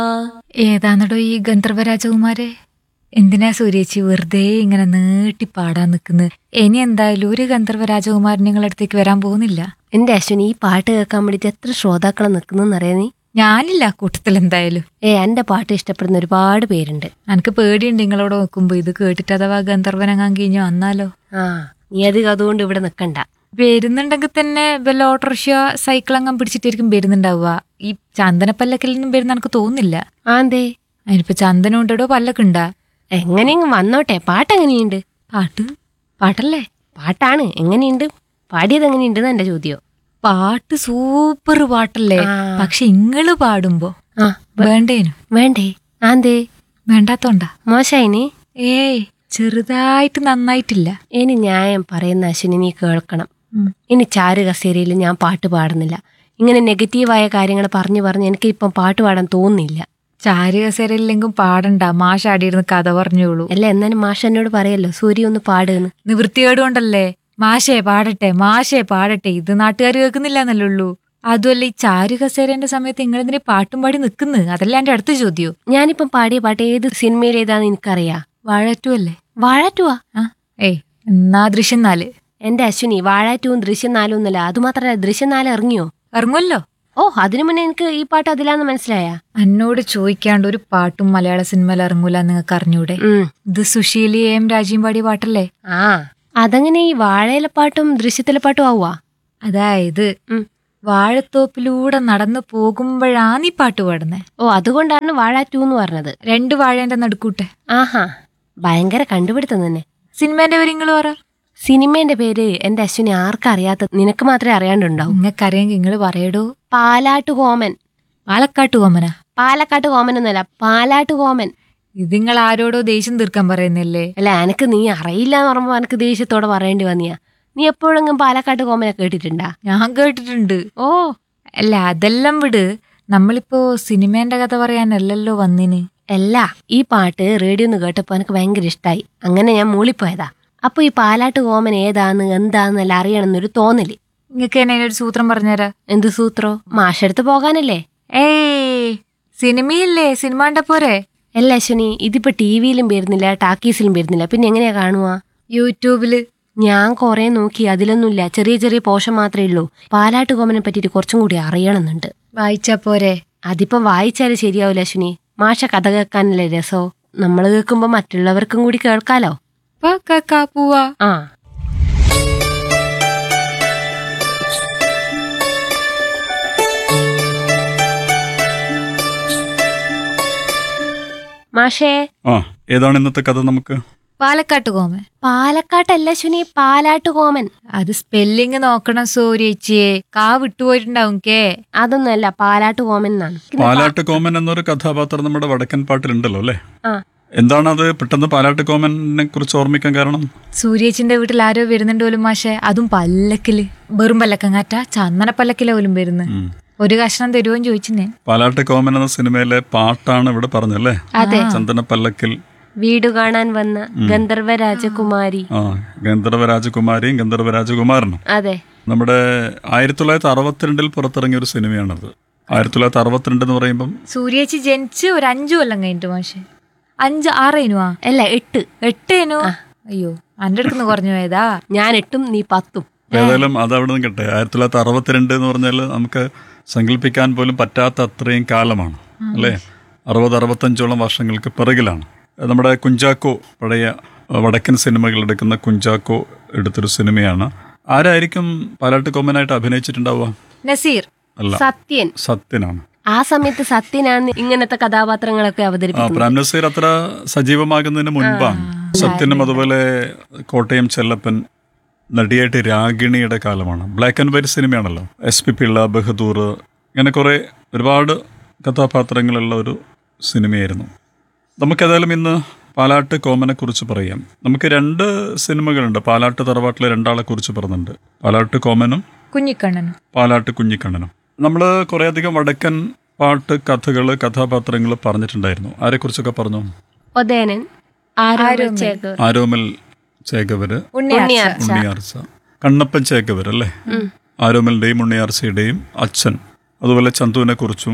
ഏതാന്നടോ ഈ ഗന്ധർവരാജകുമാരെ എന്തിനാ സൂര്യേച്ചി വെറുതെ ഇങ്ങനെ നീട്ടി പാടാൻ നിൽക്കുന്നത് ഇനി എന്തായാലും ഒരു ഗന്ധർവരാജകുമാരൻ നിങ്ങളുടെ അടുത്തേക്ക് വരാൻ പോകുന്നില്ല എന്റെ അശ്വിനി ഈ പാട്ട് കേൾക്കാൻ വേണ്ടിട്ട് എത്ര ശ്രോതാക്കളെ നിൽക്കുന്നറിയാ നീ ഞാനില്ല ആ കൂട്ടത്തിൽ എന്തായാലും ഏ എന്റെ പാട്ട് ഇഷ്ടപ്പെടുന്ന ഒരുപാട് പേരുണ്ട് എനിക്ക് പേടിയുണ്ട് നിങ്ങളോട് നോക്കുമ്പോ ഇത് കേട്ടിട്ട് അഥവാ ഗന്ധർവനങ്ങാൻ കഴിഞ്ഞോ വന്നാലോ ആ നീ അത് അതുകൊണ്ട് ഇവിടെ നിക്കണ്ട വരുന്നുണ്ടെങ്കിൽ തന്നെ വല്ല ഓട്ടോറിക്ഷ സൈക്കിൾ അങ്ങ് പിടിച്ചിട്ടായിരിക്കും വരുന്നുണ്ടാവുക ഈ ചന്ദനപ്പല്ലക്കിൽ നിന്നും വരുന്ന എനിക്ക് തോന്നുന്നില്ല ആന്തേ അതിനിപ്പോ ചന്ദനം ഉണ്ടോ പല്ലക്ക് ഉണ്ടാ എങ്ങനെയെങ്കിലും വന്നോട്ടെ പാട്ട് എങ്ങനെയുണ്ട് പാട്ട് പാട്ടല്ലേ പാട്ടാണ് എങ്ങനെയുണ്ട് പാടിയത് എങ്ങനെയുണ്ട് എന്റെ ചോദ്യം പാട്ട് സൂപ്പർ പാട്ടല്ലേ ആ. പക്ഷെ ഇങ്ങള് പാടുമ്പോ ആ വേണ്ടേനു വേണ്ടേ ആന്തേ വേണ്ടാത്തോണ്ടാ മോശായിനി ഏയ് ചെറുതായിട്ട് നന്നായിട്ടില്ല ഇനി ന്യായം പറയുന്ന അശ്വിനി നീ കേൾക്കണം ഉം. ഇനി ചാരു കസേരയിൽ ഞാൻ പാട്ട് പാടുന്നില്ല ഇങ്ങനെ നെഗറ്റീവായ കാര്യങ്ങൾ പറഞ്ഞു പറഞ്ഞ് എനിക്ക് ഇപ്പം പാട്ട് പാടാൻ തോന്നുന്നില്ല ചാരുകസേരയില്ലെങ്കിലും പാടണ്ട മാഷ് ആടിയിരുന്ന് കഥ പറഞ്ഞോളൂ അല്ല എന്നാലും മാഷ എന്നോട് പറയല്ലോ സൂര്യ ഒന്ന് പാടുന്ന് നിവൃത്തികേട് കൊണ്ടല്ലേ മാഷേ പാടട്ടെ മാഷേ പാടട്ടെ ഇത് നാട്ടുകാർ കേൾക്കുന്നില്ല എന്നല്ലേ ഉള്ളൂ അതുമല്ല ഈ ചാരുകസേരന്റെ സമയത്ത് നിങ്ങളെന്തിനെ പാട്ടും പാടി നിൽക്കുന്നു അതല്ല എന്റെ അടുത്ത ചോദ്യോ ഞാനിപ്പം പാടിയ പാട്ട് ഏത് സിനിമയിലേതാന്ന് എനിക്കറിയാ വാഴറ്റു അല്ലേ വാഴാറ്റുവാ ആ ഏയ് എന്നാ ദൃശ്യം നാല് എന്റെ അശ്വിനി വാഴാറ്റുവും ദൃശ്യം നാലും ഒന്നല്ല അതുമാത്രല്ല ദൃശ്യം നാല് ഇറങ്ങിയോ ഇറങ്ങുമല്ലോ ഓ അതിനു മുന്നേ എനിക്ക് ഈ പാട്ട് അതിലാന്ന് മനസ്സിലായ എന്നോട് ചോദിക്കാണ്ട് ഒരു പാട്ടും മലയാള സിനിമയിൽ ഇറങ്ങൂല നിങ്ങൾക്ക് അറിഞ്ഞൂടെ ഇത് സുശീലി എം രാജീവ് പാടിയ പാട്ടല്ലേ ആ അതങ്ങനെ ഈ വാഴയിലെ പാട്ടും ദൃശ്യത്തിലെ പാട്ടും ആവുക അതായത് വാഴത്തോപ്പിലൂടെ നടന്നു പോകുമ്പോഴാണ് ഈ പാട്ട് പാടുന്നേ ഓ അതുകൊണ്ടാണ് വാഴാറ്റു എന്ന് പറഞ്ഞത് രണ്ട് വാഴേന്റെ നടുക്കൂട്ടെ ആഹാ ഭയങ്കര കണ്ടുപിടുത്തം തന്നെ സിനിമേന്റെ പേര് നിങ്ങൾ പറ സിനിമേന്റെ പേര് എന്റെ അശ്വിനി ആർക്കറിയാത്ത നിനക്ക് മാത്രമേ അറിയാണ്ടുണ്ടാവും നിങ്ങൾക്കറിയാമെങ്കിൽ നിങ്ങൾ പറയടോ പാലാട്ട് കോമൻ പാലക്കാട്ട് കോമന പാലക്കാട്ട് കോമൻ എന്നല്ല പാലാട്ട് കോമൻ ഇത് നിങ്ങൾ ആരോടോ ദേഷ്യം തീർക്കാൻ പറയുന്നില്ലേ അല്ല എനക്ക് നീ അറിയില്ല എന്ന് പറയുമ്പോ എനക്ക് ദേഷ്യത്തോടെ പറയേണ്ടി വന്നിയാ നീ എപ്പോഴെങ്കിലും പാലക്കാട്ട് കോമനെ കേട്ടിട്ടുണ്ടാ ഞാൻ കേട്ടിട്ടുണ്ട് ഓ അല്ല അതെല്ലാം വിട് നമ്മളിപ്പോ സിനിമേന്റെ കഥ പറയാനല്ലല്ലോ വന്നിന് അല്ല ഈ പാട്ട് റേഡിയോ ഒന്ന് കേട്ടപ്പോ എനിക്ക് ഭയങ്കര ഇഷ്ടായി അങ്ങനെ ഞാൻ മൂളിപ്പോയതാ അപ്പൊ ഈ പാലാട്ട് കോമൻ ഏതാന്ന് എന്താന്നെല്ലാം അറിയണമെന്നൊരു തോന്നല് നിങ്ങൾക്ക് എന്നെ ഒരു സൂത്രം പറഞ്ഞുതരാ എന്ത് സൂത്രോ മാഷെടുത്ത് പോകാനല്ലേ ഏയ് സിനിമയില്ലേ സിനിമ കണ്ട പോരെ അല്ല അശ്വിനി ഇതിപ്പോ ടി വിയിലും വരുന്നില്ല ടാക്കീസിലും വരുന്നില്ല പിന്നെ എങ്ങനെയാ കാണുക യൂട്യൂബില് ഞാൻ കുറെ നോക്കി അതിലൊന്നുമില്ല ചെറിയ ചെറിയ പോഷൻ മാത്രമേ ഉള്ളൂ പാലാട്ട് കോമനെ പറ്റിയിട്ട് കുറച്ചും കൂടി അറിയണമെന്നുണ്ട് വായിച്ചാ പോരെ അതിപ്പോ വായിച്ചാല് ശരിയാവില്ല അശ്വിനി മാഷ കഥ കേൾക്കാനല്ലേ രസോ നമ്മൾ കേൾക്കുമ്പോ മറ്റുള്ളവർക്കും കൂടി കേൾക്കാലോ വാ കാക്കാ പോവാ ആ മാഷേ ആ ഏതാണ് ഇന്നത്തെ കഥ നമുക്ക് പാലക്കാട്ട് കോമൻ പാലക്കാട്ടല്ല അശ്വിനി പാലാട്ട് കോമൻ അത് സ്പെല്ലിങ് നോക്കണം സൂര്യേച്ചിയെ കാ വിട്ടുപോയിട്ടുണ്ടാവും കേ അതൊന്നുമല്ല പാലാട്ട് കോമൻ എന്നാണ് പാലാട്ട് കോമൻ എന്നൊരു കഥാപാത്രം നമ്മുടെ വടക്കൻ പാട്ടിലുണ്ടല്ലോ അല്ലേ ആ എന്താണത് പെട്ടെന്ന് പാലാട്ട് കോമനെ കുറിച്ച് ഓർമ്മിക്കാൻ കാരണം സൂര്യേച്ചിന്റെ വീട്ടിൽ ആരോ വരുന്നുണ്ട് പോലും മാഷെ അതും പല്ലക്കില് വെറും പല്ലക്കങ്ങാറ്റ ചന്ദന പല്ലക്കില പോലും വരുന്നു ഉം. ഒരു കഷ്ണം തരുമോന്ന് ചോദിച്ചു പാലാട്ട് കോമൻ എന്ന സിനിമയിലെ പാട്ടാണ് ഇവിടെ പറഞ്ഞല്ലേ അതെ ചന്ദന പല്ലക്കിൽ വീട് കാണാൻ വന്ന ഗന്ധർവ രാജകുമാരി ആ ഗന്ധർവ രാജകുമാരിയും ഗന്ധർവ രാജകുമാരനും അതെ നമ്മുടെ ആയിരത്തി തൊള്ളായിരത്തി അറുപത്തിരണ്ടിൽ പുറത്തിറങ്ങിയ ഒരു സിനിമയാണത് ആയിരത്തി തൊള്ളായിരത്തി അറുപത്തിരണ്ട് എന്ന് പറയുമ്പം സൂര്യേച്ചി ജനിച്ച് ഒരു അഞ്ചു കൊല്ലം കഴിഞ്ഞിട്ട് മാഷെ അഞ്ച് ആറേനുവാ അല്ല എട്ട് എട്ടേനു അയ്യോ അന്റെ അടുത്ത് കുറഞ്ഞു പോയതാ ഞാൻ എട്ടും നീ പത്തും ഏതായാലും അത് അവിടെ നിന്ന് കിട്ടെ ആയിരത്തി തൊള്ളായിരത്തി അറുപത്തിരണ്ട് എന്ന് പറഞ്ഞാൽ നമുക്ക് സങ്കല്പിക്കാൻ പോലും പറ്റാത്ത അത്രയും കാലമാണ് അല്ലേ അറുപത് അറുപത്തഞ്ചോളം വർഷങ്ങൾക്ക് പിറകിലാണ് നമ്മുടെ കുഞ്ചാക്കോ പഴയ അഹ്, വടക്കൻ സിനിമകൾ എടുക്കുന്ന കുഞ്ചാക്കോ എടുത്തൊരു സിനിമയാണ് ആരായിരിക്കും പാലാട്ട് കോമനായിട്ട് അഭിനയിച്ചിട്ടുണ്ടാവുക നസീർ അല്ല സത്യൻ സത്യനാണ് ആ സമയത്ത് സത്യനാണ് ഇങ്ങനത്തെ കഥാപാത്രങ്ങളൊക്കെ ആ അവതരിപ്പിക്കുന്നത് പ്രേം നസീർ അത്ര സജീവമാകുന്നതിന് മുൻപാണ് സത്യനും അതുപോലെ കോട്ടയം ചെല്ലപ്പൻ നടിയായിട്ട് രാഗിണിയുടെ കാലമാണ് ബ്ലാക്ക് ആൻഡ് വൈറ്റ് സിനിമയാണല്ലോ എസ് പി പിള്ള ബഹദൂർ ഇങ്ങനെ കുറേ ഒരുപാട് കഥാപാത്രങ്ങളുള്ള ഒരു സിനിമയായിരുന്നു നമുക്കേതായാലും ഇന്ന് പാലാട്ട് കോമനെ കുറിച്ച് പറയാം നമുക്ക് രണ്ട് സിനിമകളുണ്ട് പാലാട്ട് തറവാട്ടിലെ രണ്ടാളെ കുറിച്ച് പറഞ്ഞിട്ടുണ്ട് പാലാട്ട് കോമനും കുഞ്ഞിക്കണ്ണനും പാലാട്ട് കുഞ്ഞിക്കണ്ണനും നമ്മൾ കുറേയധികം വടക്കൻ പാട്ട് കഥകൾ കഥാപാത്രങ്ങൾ പറഞ്ഞിട്ടുണ്ടായിരുന്നു ആരെക്കുറിച്ചൊക്കെ പറഞ്ഞു ഒതേനൻ ആരോമൽ ചേകർ ആരോമൽ ചേകവര് ഉണ്ണിയാർച്ച ഉണ്ണിയാർച്ച കണ്ണപ്പൻ ചേകവർ അല്ലേ ആരോമലിന്റെയും ഉണ്ണിയാർച്ചയുടെയും അച്ഛൻ അതുപോലെ ചന്തുവിനെ കുറിച്ചും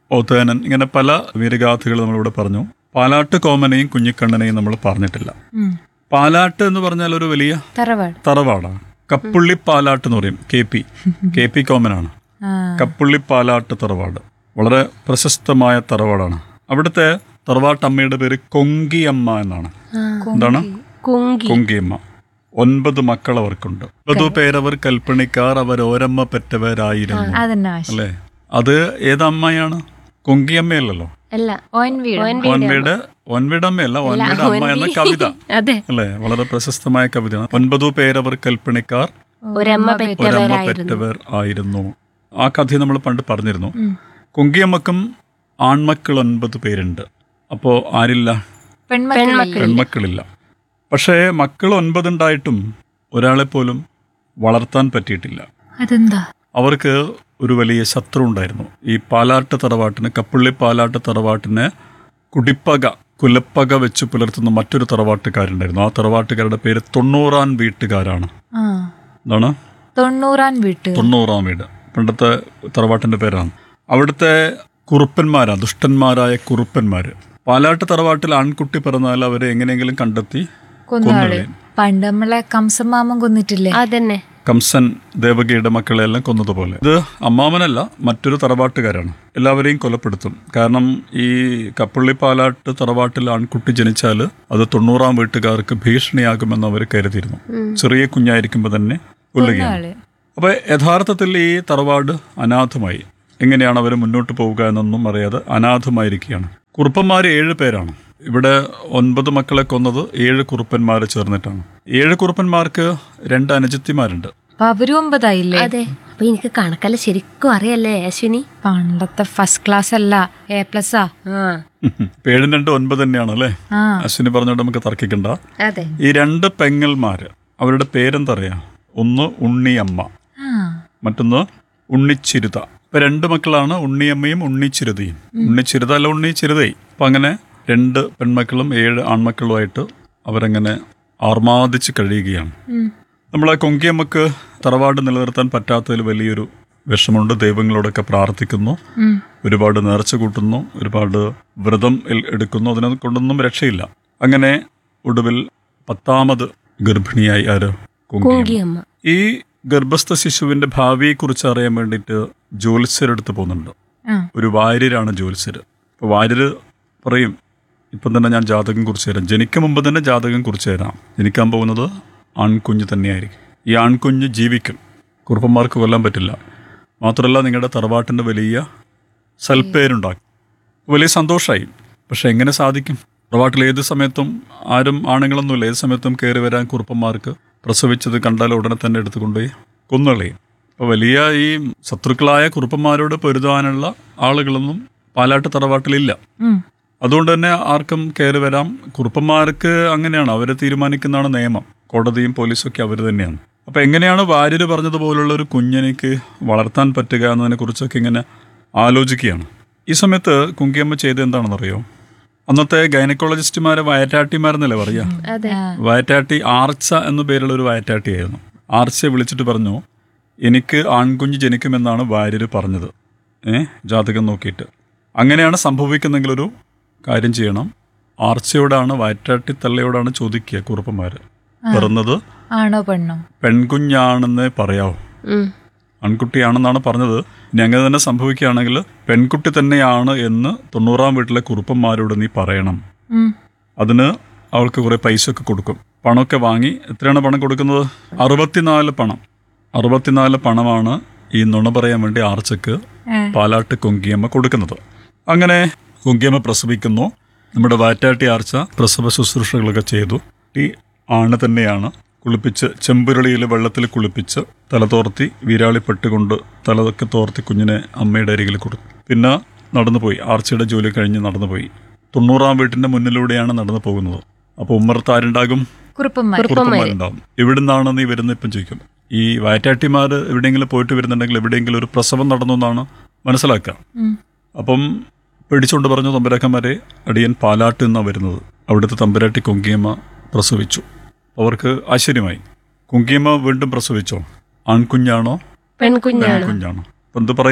ഓത്തേനൻ ഇങ്ങനെ പല വീരഗാഥകൾ നമ്മളിവിടെ പറഞ്ഞു പാലാട്ട് കോമനെയും കുഞ്ഞിക്കണ്ണനെയും നമ്മൾ പറഞ്ഞിട്ടില്ല ഉം. പാലാട്ട് എന്ന് പറഞ്ഞാൽ ഒരു വലിയ തറവാട് തറവാടാണ് കപ്പുള്ളി പാലാട്ട് എന്ന് പറയും കെ പി കെ പി കോമനാണ് ആ കപ്പുള്ളി പാലാട്ട് തറവാട് വളരെ പ്രശസ്തമായ തറവാടാണ് അവിടുത്തെ തറവാട്ടമ്മയുടെ പേര് കൊങ്കിയമ്മ എന്നാണ് എന്താണ് കുങ്കി കൊങ്കിയമ്മ ഒൻപത് മക്കൾ അവർക്കുണ്ട് ഒമ്പതു പേരവർ കൽപ്പണിക്കാർ അവർ ഓരമ്മ പെറ്റവരായിരുന്നു അതന്നെ ആശ അല്ലേ അത് ഏത് അമ്മയാണ് കൊങ്കിയമ്മയല്ലല്ലോ അല്ല ഓൻ വീട് ഓൻവീട് ഓൻവീട് അമ്മയല്ല ഓൻവീട് അമ്മ എന്ന കവിത അതെ അല്ലേ വളരെ പ്രശസ്തമായ കവിതയാണ് ഒൻപതു പേരവർ കൽപ്പണിക്കാർ ഒരമ്മ ഒരമ്മ പെറ്റവരായിരുന്നു പെറ്റവർ ആയിരുന്നു ആ കഥ നമ്മൾ പണ്ട് പറഞ്ഞിരുന്നു കുങ്കിയമ്മക്കും ആൺമക്കൾ ഒൻപത് പേരുണ്ട് അപ്പോ ആരില്ല പെൺമക്കളില്ലേ പെൺമക്കളില്ല പക്ഷേ മക്കൾ ഒൻപതുണ്ടായിട്ടും ഒരാളെ പോലും വളർത്താൻ പറ്റിയിട്ടില്ല അതെന്താ അവർക്ക് ഒരു വലിയ ശത്രു ഉണ്ടായിരുന്നു ഈ പാലാട്ട് തറവാട്ടിന് കപ്പള്ളി പാലാട്ട് തറവാട്ടിന് കുടിപ്പക കുലപ്പക വെച്ച് പുലർത്തുന്ന മറ്റൊരു തറവാട്ടുകാരുണ്ടായിരുന്നു ആ തറവാട്ടുകാരുടെ പേര് തൊണ്ണൂറാൻ വീട്ടുകാരാണ് ആ എന്താണ് തൊണ്ണൂറാൻ വീട്ട് തൊണ്ണൂറാം വീട് പണ്ടത്തെ തറവാട്ടിന്റെ പേരാണ് അവിടുത്തെ കുറുപ്പന്മാരാ ദുഷ്ടന്മാരായ കുറുപ്പന്മാര് പാലാട്ട് തറവാട്ടിൽ ആൺകുട്ടി പിറന്നാൽ അവരെ എങ്ങനെയെങ്കിലും കണ്ടെത്തി കൊന്നാള് കൊന്നുകളയും. പണ്ട് നമ്മളെ കംസമാമൻ കൊന്നിട്ടില്ലേ അതന്നെ കംസൻ ദേവകിയുടെ മക്കളെല്ലാം കൊന്നതുപോലെ ഇത് അമ്മാമനല്ല മറ്റൊരു തറവാട്ടുകാരാണ് എല്ലാവരെയും കൊലപ്പെടുത്തും കാരണം ഈ കപ്പള്ളി പാലാട്ട് തറവാട്ടിൽ ആൺകുട്ടി ജനിച്ചാൽ അത് തൊണ്ണൂറാം വീട്ടുകാർക്ക് ഭീഷണിയാകുമെന്ന് അവർ കരുതിയിരുന്നു ചെറിയ കുഞ്ഞായിരിക്കുമ്പോൾ തന്നെ കൊല്ലുകയാണ് ആള് അപ്പോൾ യഥാർത്ഥത്തിൽ ഈ തറവാട് അനാഥമായി എങ്ങനെയാണ് അവർ മുന്നോട്ട് പോവുക എന്നൊന്നും അറിയാതെ അനാഥമായിരിക്കുകയാണ് കുറുപ്പന്മാർ ഏഴ് പേരാണ് ഇവിടെ ഒൻപത് മക്കളെ കൊന്നത് ഏഴ് കുറുപ്പന്മാർ ചേർന്നിട്ടാണ് ഏഴ് കുറുപ്പന്മാർക്ക് രണ്ട് അനുജത്തിമാരുണ്ട് അപ്പൊ അവരും ഒമ്പതായില്ലേ അതെ അപ്പൊ എനിക്ക് കണക്കെല്ലാം ശരിക്കും അറിയല്ലേ അശ്വിനി പണ്ടത്തെ ഫസ്റ്റ് ക്ലാസ് അല്ല എ പ്ലസ് ആ ആ ഇപ്പൊ ഏഴും രണ്ട് ഒൻപത് തന്നെയാണ് അല്ലേ ആ അശ്വിനി പറഞ്ഞോണ്ട് നമുക്ക് തർക്കിക്കണ്ട അതെ ഈ രണ്ട് പെങ്ങന്മാര് അവരുടെ പേരെന്തറിയാം ഒന്ന് ഉണ്ണിയമ്മ ആ മറ്റൊന്ന് ഉണ്ണിച്ചിരുത ഇപ്പൊ രണ്ട് മക്കളാണ് ഉണ്ണിയമ്മയും ഉണ്ണിച്ചിരുതയും ഉണ്ണിച്ചിരുത അല്ല ഉണ്ണിച്ചിരുതയും അപ്പൊ അങ്ങനെ രണ്ട് പെൺമക്കളും ഏഴ് ആൺമക്കളുമായിട്ട് അവരങ്ങനെ ആർമാദിച്ച് കഴിയുകയാണ് ഉം. നമ്മളെ കൊങ്കിയമ്മക്ക് തറവാട് നിലനിർത്താൻ പറ്റാത്തതിൽ വലിയൊരു വിഷമമുണ്ട് ദൈവങ്ങളോടൊക്കെ പ്രാർത്ഥിക്കുന്നു ഉം. ഒരുപാട് നേർച്ച കൂട്ടുന്നു ഒരുപാട് വ്രതം എൽ- എടുക്കുന്നു അതിനെ കൊണ്ടൊന്നും രക്ഷയില്ല അങ്ങനെ ഒടുവിൽ പത്താമത് ഗർഭിണിയായി ആര് കൊങ്കിയമ്മ കുങ്കിയമ്മ ഈ ഗർഭസ്ഥ ശിശുവിന്റെ ഭാവിയെക്കുറിച്ച് അറിയാൻ വേണ്ടിയിട്ട് ജ്യോത്സ്യരെടുത്ത് പോകുന്നുണ്ട് ആ ഒരു വാര്യരാണ് ജ്യോത്സ്യർ അപ്പോൾ വാര്യര് പറയും ഇപ്പം തന്നെ ഞാൻ ജാതകം കുറിച്ച് തരാം ജനിക്കും മുമ്പ് തന്നെ ജാതകം കുറിച്ച് തരാം ജനിക്കാൻ പോകുന്നത് ആൺകുഞ്ഞ് തന്നെയായിരിക്കും ഈ ആൺകുഞ്ഞ് ജീവിക്കും കുറുപ്പന്മാർക്ക് കൊല്ലാൻ പറ്റില്ല മാത്രമല്ല നിങ്ങളുടെ തറവാട്ടിൻ്റെ വലിയ സൽപ്പേരുണ്ടാക്കും വലിയ സന്തോഷമായി പക്ഷെ എങ്ങനെ സാധിക്കും തറവാട്ടിൽ ഏത് സമയത്തും ആരും ആണുങ്ങളൊന്നുമില്ല ഏത് സമയത്തും കയറി വരാൻ കുറുപ്പന്മാർക്ക് പ്രസവിച്ചത് കണ്ടാൽ ഉടനെ തന്നെ എടുത്തുകൊണ്ടുപോയി കൊന്നുകളയും അപ്പോൾ വലിയ ഈ ശത്രുക്കളായ കുറുപ്പന്മാരോട് പൊരുതാനുള്ള ആളുകളൊന്നും പാലാട്ട് തറവാട്ടിലില്ല ഉം. അതുകൊണ്ട് തന്നെ ആർക്കും കയറി വരാം കുറുപ്പന്മാർക്ക് അങ്ങനെയാണ് അവർ തീരുമാനിക്കുന്നതാണ് നിയമം കോടതിയും പോലീസും ഒക്കെ അവർ തന്നെയാണ് അപ്പോൾ എങ്ങനെയാണ് വാര്യര് പറഞ്ഞതുപോലുള്ള ഒരു കുഞ്ഞിനിക്ക് വളർത്താൻ പറ്റുക എന്നതിനെ കുറിച്ചൊക്കെ ഇങ്ങനെ ആലോചിക്കുകയാണ് ഈ സമയത്ത് കുങ്കിയമ്മ ചെയ്ത് എന്താണെന്നറിയോ അന്നത്തെ ഗൈനക്കോളജിസ്റ്റുമാരെ വയറ്റാട്ടിമാരെന്നല്ലേ പറയാ അതെ വയറ്റാട്ടി ആർച്ച എന്നു പേരുള്ള ഒരു വയറ്റാട്ടിയായിരുന്നു ആർച്ചയെ വിളിച്ചിട്ട് പറഞ്ഞു എനിക്ക് ആൺകുഞ്ഞ് ജനിക്കുമെന്നാണ് വാര്യര് പറഞ്ഞത് ഏ ജാതകം നോക്കിയിട്ട് അങ്ങനെയാണ് സംഭവിക്കുന്നെങ്കിൽ ഒരു കാര്യം ചെയ്യണം ആർച്ചയോടാണ് വയറ്റാട്ടി തള്ളയോടാണ് ചോദിക്കുക കുറുപ്പന്മാര് പിറന്നത് ആണോ പെണ്ണോ പെൺകുഞ്ഞാണെന്നേ പറയാവൂ ഉം. ആൺകുട്ടിയാണെന്നാണ് പറഞ്ഞത് ഇനി അങ്ങനെ തന്നെ സംഭവിക്കുകയാണെങ്കിൽ പെൺകുട്ടി തന്നെയാണ് എന്ന് തൊണ്ണൂറാം വീട്ടിലെ കുറുപ്പന്മാരോട് നീ പറയണം ഉം. അതിന് അവൾക്ക് കുറെ പൈസ ഒക്കെ കൊടുക്കും പണമൊക്കെ വാങ്ങി എത്രയാണ് പണം കൊടുക്കുന്നത് അറുപത്തിനാല് പണം അറുപത്തിനാല് പണമാണ് ഈ നുണ പറയാൻ വേണ്ടി ആർച്ചക്ക് ഏ. പാലാട്ട് കൊങ്കിയമ്മ കൊടുക്കുന്നത് അങ്ങനെ കൊങ്കിയമ്മ പ്രസവിക്കുന്നു നമ്മുടെ വാറ്റാട്ടി ആർച്ച പ്രസവ ശുശ്രൂഷകളൊക്കെ ചെയ്തു ഈ ആണ് തന്നെയാണ് കുളിപ്പിച്ച് ചെമ്പുരുളിയിൽ വെള്ളത്തിൽ കുളിപ്പിച്ച് തല തോർത്തി വീരാളിപ്പെട്ടുകൊണ്ട് തലതൊക്കെ തോർത്തി കുഞ്ഞിനെ അമ്മയുടെ അരികിൽ കൊടുത്തു പിന്നെ നടന്നുപോയി ആർച്ചയുടെ ജോലി കഴിഞ്ഞ് നടന്നുപോയി തൊണ്ണൂറാം വീട്ടിന്റെ മുന്നിലൂടെയാണ് നടന്നു പോകുന്നത് അപ്പോൾ ഉമ്മറത്ത് ആരുണ്ടാകും കുറുപ്പന്മാർ കുറുപ്പന്മാരുണ്ടാവും എവിടുന്നാണ് നീ വരുന്നത് ഇപ്പം ചോദിക്കും ഈ വയറ്റാട്ടിമാർ എവിടെയെങ്കിലും പോയിട്ട് വരുന്നുണ്ടെങ്കിൽ എവിടെയെങ്കിലും ഒരു പ്രസവം നടന്നു എന്നാണ് മനസ്സിലാക്കുക ഉം. അപ്പം പിടിച്ചുകൊണ്ട് പറഞ്ഞു തമ്പുരാക്കന്മാരെ അടിയൻ പാലാട്ട് നിന്നാണ് വരുന്നത് അവിടുത്തെ തമ്പുരാട്ടി കുങ്കിയമ്മ പ്രസവിച്ചു അവർക്ക് ആശ്ചര്യമായി കുങ്കിയമ്മ വീണ്ടും പ്രസവിച്ചോ ആൺകുഞ്ഞാണോ പെൺകുഞ്ഞാണ് പെൺകുഞ്ഞാണോ അപ്പം എന്ത് പറയും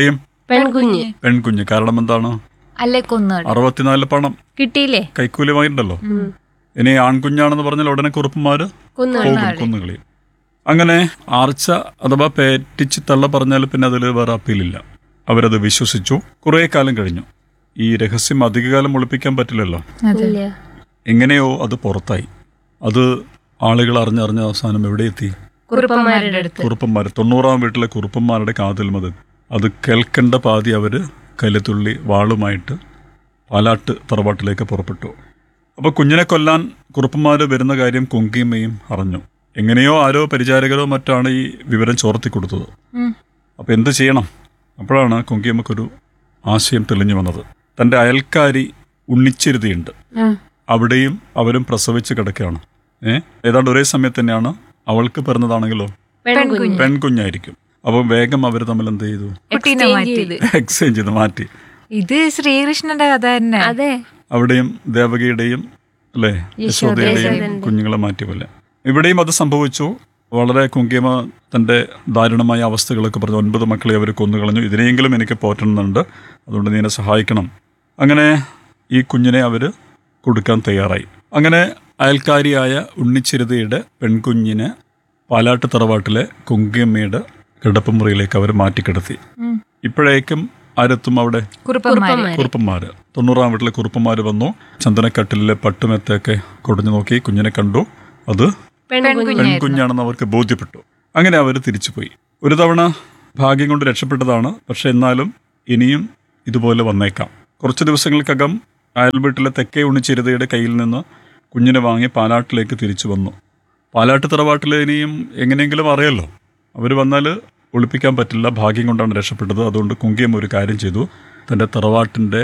പെൺകുഞ്ഞ് പെൺകുഞ്ഞ് കാരണം എന്താണ് അല്ലേ കൊന്നുകളി അറുപത്തിനാല് പണം കിട്ടിയില്ലേ കൈക്കൂലി വാങ്ങിയിട്ടുണ്ടല്ലോ ഇനി ആൺകുഞ്ഞാണെന്ന് പറഞ്ഞാൽ ഉടനെ കുറുപ്പന്മാര് കൊന്നു പോകും കുന്നുകളി അങ്ങനെ ആർച്ച അഥവാ പേറ്റിച്ച് തള്ള പറഞ്ഞാൽ പിന്നെ അതിൽ വേറെ അപ്പീലില്ല അവരത് വിശ്വസിച്ചു കുറേ കാലം കഴിഞ്ഞു ഈ രഹസ്യം അധികകാലം ഒളിപ്പിക്കാൻ പറ്റില്ലല്ലോ അതെ ഇല്ല എങ്ങനെയോ അത് പുറത്തായി അത് ആളുകൾ അറിഞ്ഞറിഞ്ഞ അവസാനം എവിടെ എത്തി കുറുപ്പന്മാരുടെ അടുത്ത് കുറുപ്പന്മാർ തൊണ്ണൂറാം വീട്ടിലെ കുറുപ്പന്മാരുടെ കാതിൽ മതി അത് കേൾക്കേണ്ട പാതി അവര് കൈലത്തുള്ളി വാളുമായിട്ട് പാലാട്ട് തറവാട്ടിലേക്ക് പുറപ്പെട്ടു അപ്പോൾ കുഞ്ഞിനെ കൊല്ലാൻ കുറുപ്പന്മാർ വരുന്ന കാര്യം കുങ്കിയമ്മയും അറിഞ്ഞു എങ്ങനെയോ ആരോ പരിചാരകരോ മറ്റാണ് ഈ വിവരം ചോർത്തി കൊടുത്തത് ഉം. അപ്പോൾ എന്ത് ചെയ്യണം അപ്പോഴാണ് കുങ്കിയമ്മക്കൊരു ആശയം തെളിഞ്ഞു വന്നത് തൻ്റെ അയൽക്കാരി ഉണ്ണിച്ചിരുതിയുണ്ട് അവിടെയും അവരും പ്രസവിച്ച് കിടക്കുകയാണ് ഏ ഏതാണ്ട് ഒരേ സമയത്ത് തന്നെയാണ് അവൾക്ക് പിറന്നതാണെങ്കിലോ പെൺകുഞ്ഞ് പെൺകുഞ്ഞായിരിക്കും അപ്പം വേഗം അവർ തമ്മിൽ എന്ത് ചെയ്തു കുട്ടീനെ Exchange മാറ്റി ചെയ്ത്. എക്സ്ചേഞ്ച് ചെയ്ത് മാറ്റി ഇത് ശ്രീകൃഷ്ണന്റെ കഥ തന്നെ അതെ അവിടെയും ദേവകിയുടെയും അല്ലേ യശോദയുടെയും കുഞ്ഞുങ്ങളെ മാറ്റി പോലെ ഇവിടെയും അത് സംഭവിച്ചു വളരെ കുങ്കിയമ തൻ്റെ ദാരുണമായ അവസ്ഥകളൊക്കെ പറഞ്ഞു ഒൻപത് മക്കളെ അവർ കൊന്നുകളഞ്ഞു ഇതിനെയെങ്കിലും എനിക്ക് പോറ്റണമെന്നുണ്ട് അതുകൊണ്ട് നീ എന്നെ സഹായിക്കണം അങ്ങനെ ഈ കുഞ്ഞിനെ അവർ കൊടുക്കാൻ തയ്യാറായി അങ്ങനെ അയൽക്കാരിയായ ഉണ്ണിച്ചിരുതയുടെ പെൺകുഞ്ഞിനെ പാലാട്ട് തറവാട്ടിലെ കുങ്കിയമ്മയുടെ കിടപ്പുമുറിയിലേക്ക് അവർ മാറ്റിക്കിടത്തി ഉം. ഇപ്പോഴേക്കും ആരെത്തും അവിടെ കുറുപ്പന്മാര് കുറുപ്പന്മാര് തൊണ്ണൂറാം വീട്ടിലെ കുറുപ്പന്മാര് വന്നു ചന്ദനക്കട്ടിലെ പട്ടുമെത്തൊക്കെ കൊടഞ്ഞു നോക്കി കുഞ്ഞിനെ കണ്ടു അത് പെൺകുഞ്ഞ് പെൺകുഞ്ഞാണെന്ന് അവർക്ക് ബോധ്യപ്പെട്ടു അങ്ങനെ അവർ തിരിച്ചുപോയി ഒരു തവണ ഭാഗ്യം കൊണ്ട് രക്ഷപ്പെട്ടതാണ് പക്ഷെ എന്നാലും ഇനിയും ഇതുപോലെ വന്നേക്കാം കുറച്ച് ദിവസങ്ങൾക്കകം അയൽ വീട്ടിലെ തെക്കേ ഉണ്ണിച്ചിരുതയുടെ കയ്യിൽ നിന്ന് കുഞ്ഞിനെ വാങ്ങി പാലാട്ടിലേക്ക് തിരിച്ചു വന്നു പാലാട്ട് തറവാട്ടിൽ ഇനിയും എങ്ങനെയെങ്കിലും അറിയല്ലോ അവർ വന്നാൽ ഒളിപ്പിക്കാൻ പറ്റില്ല ഭാഗ്യം കൊണ്ടാണ് രക്ഷപ്പെട്ടത് അതുകൊണ്ട് കുങ്കിയം ഒരു കാര്യം ചെയ്തു തൻ്റെ തറവാട്ടിൻ്റെ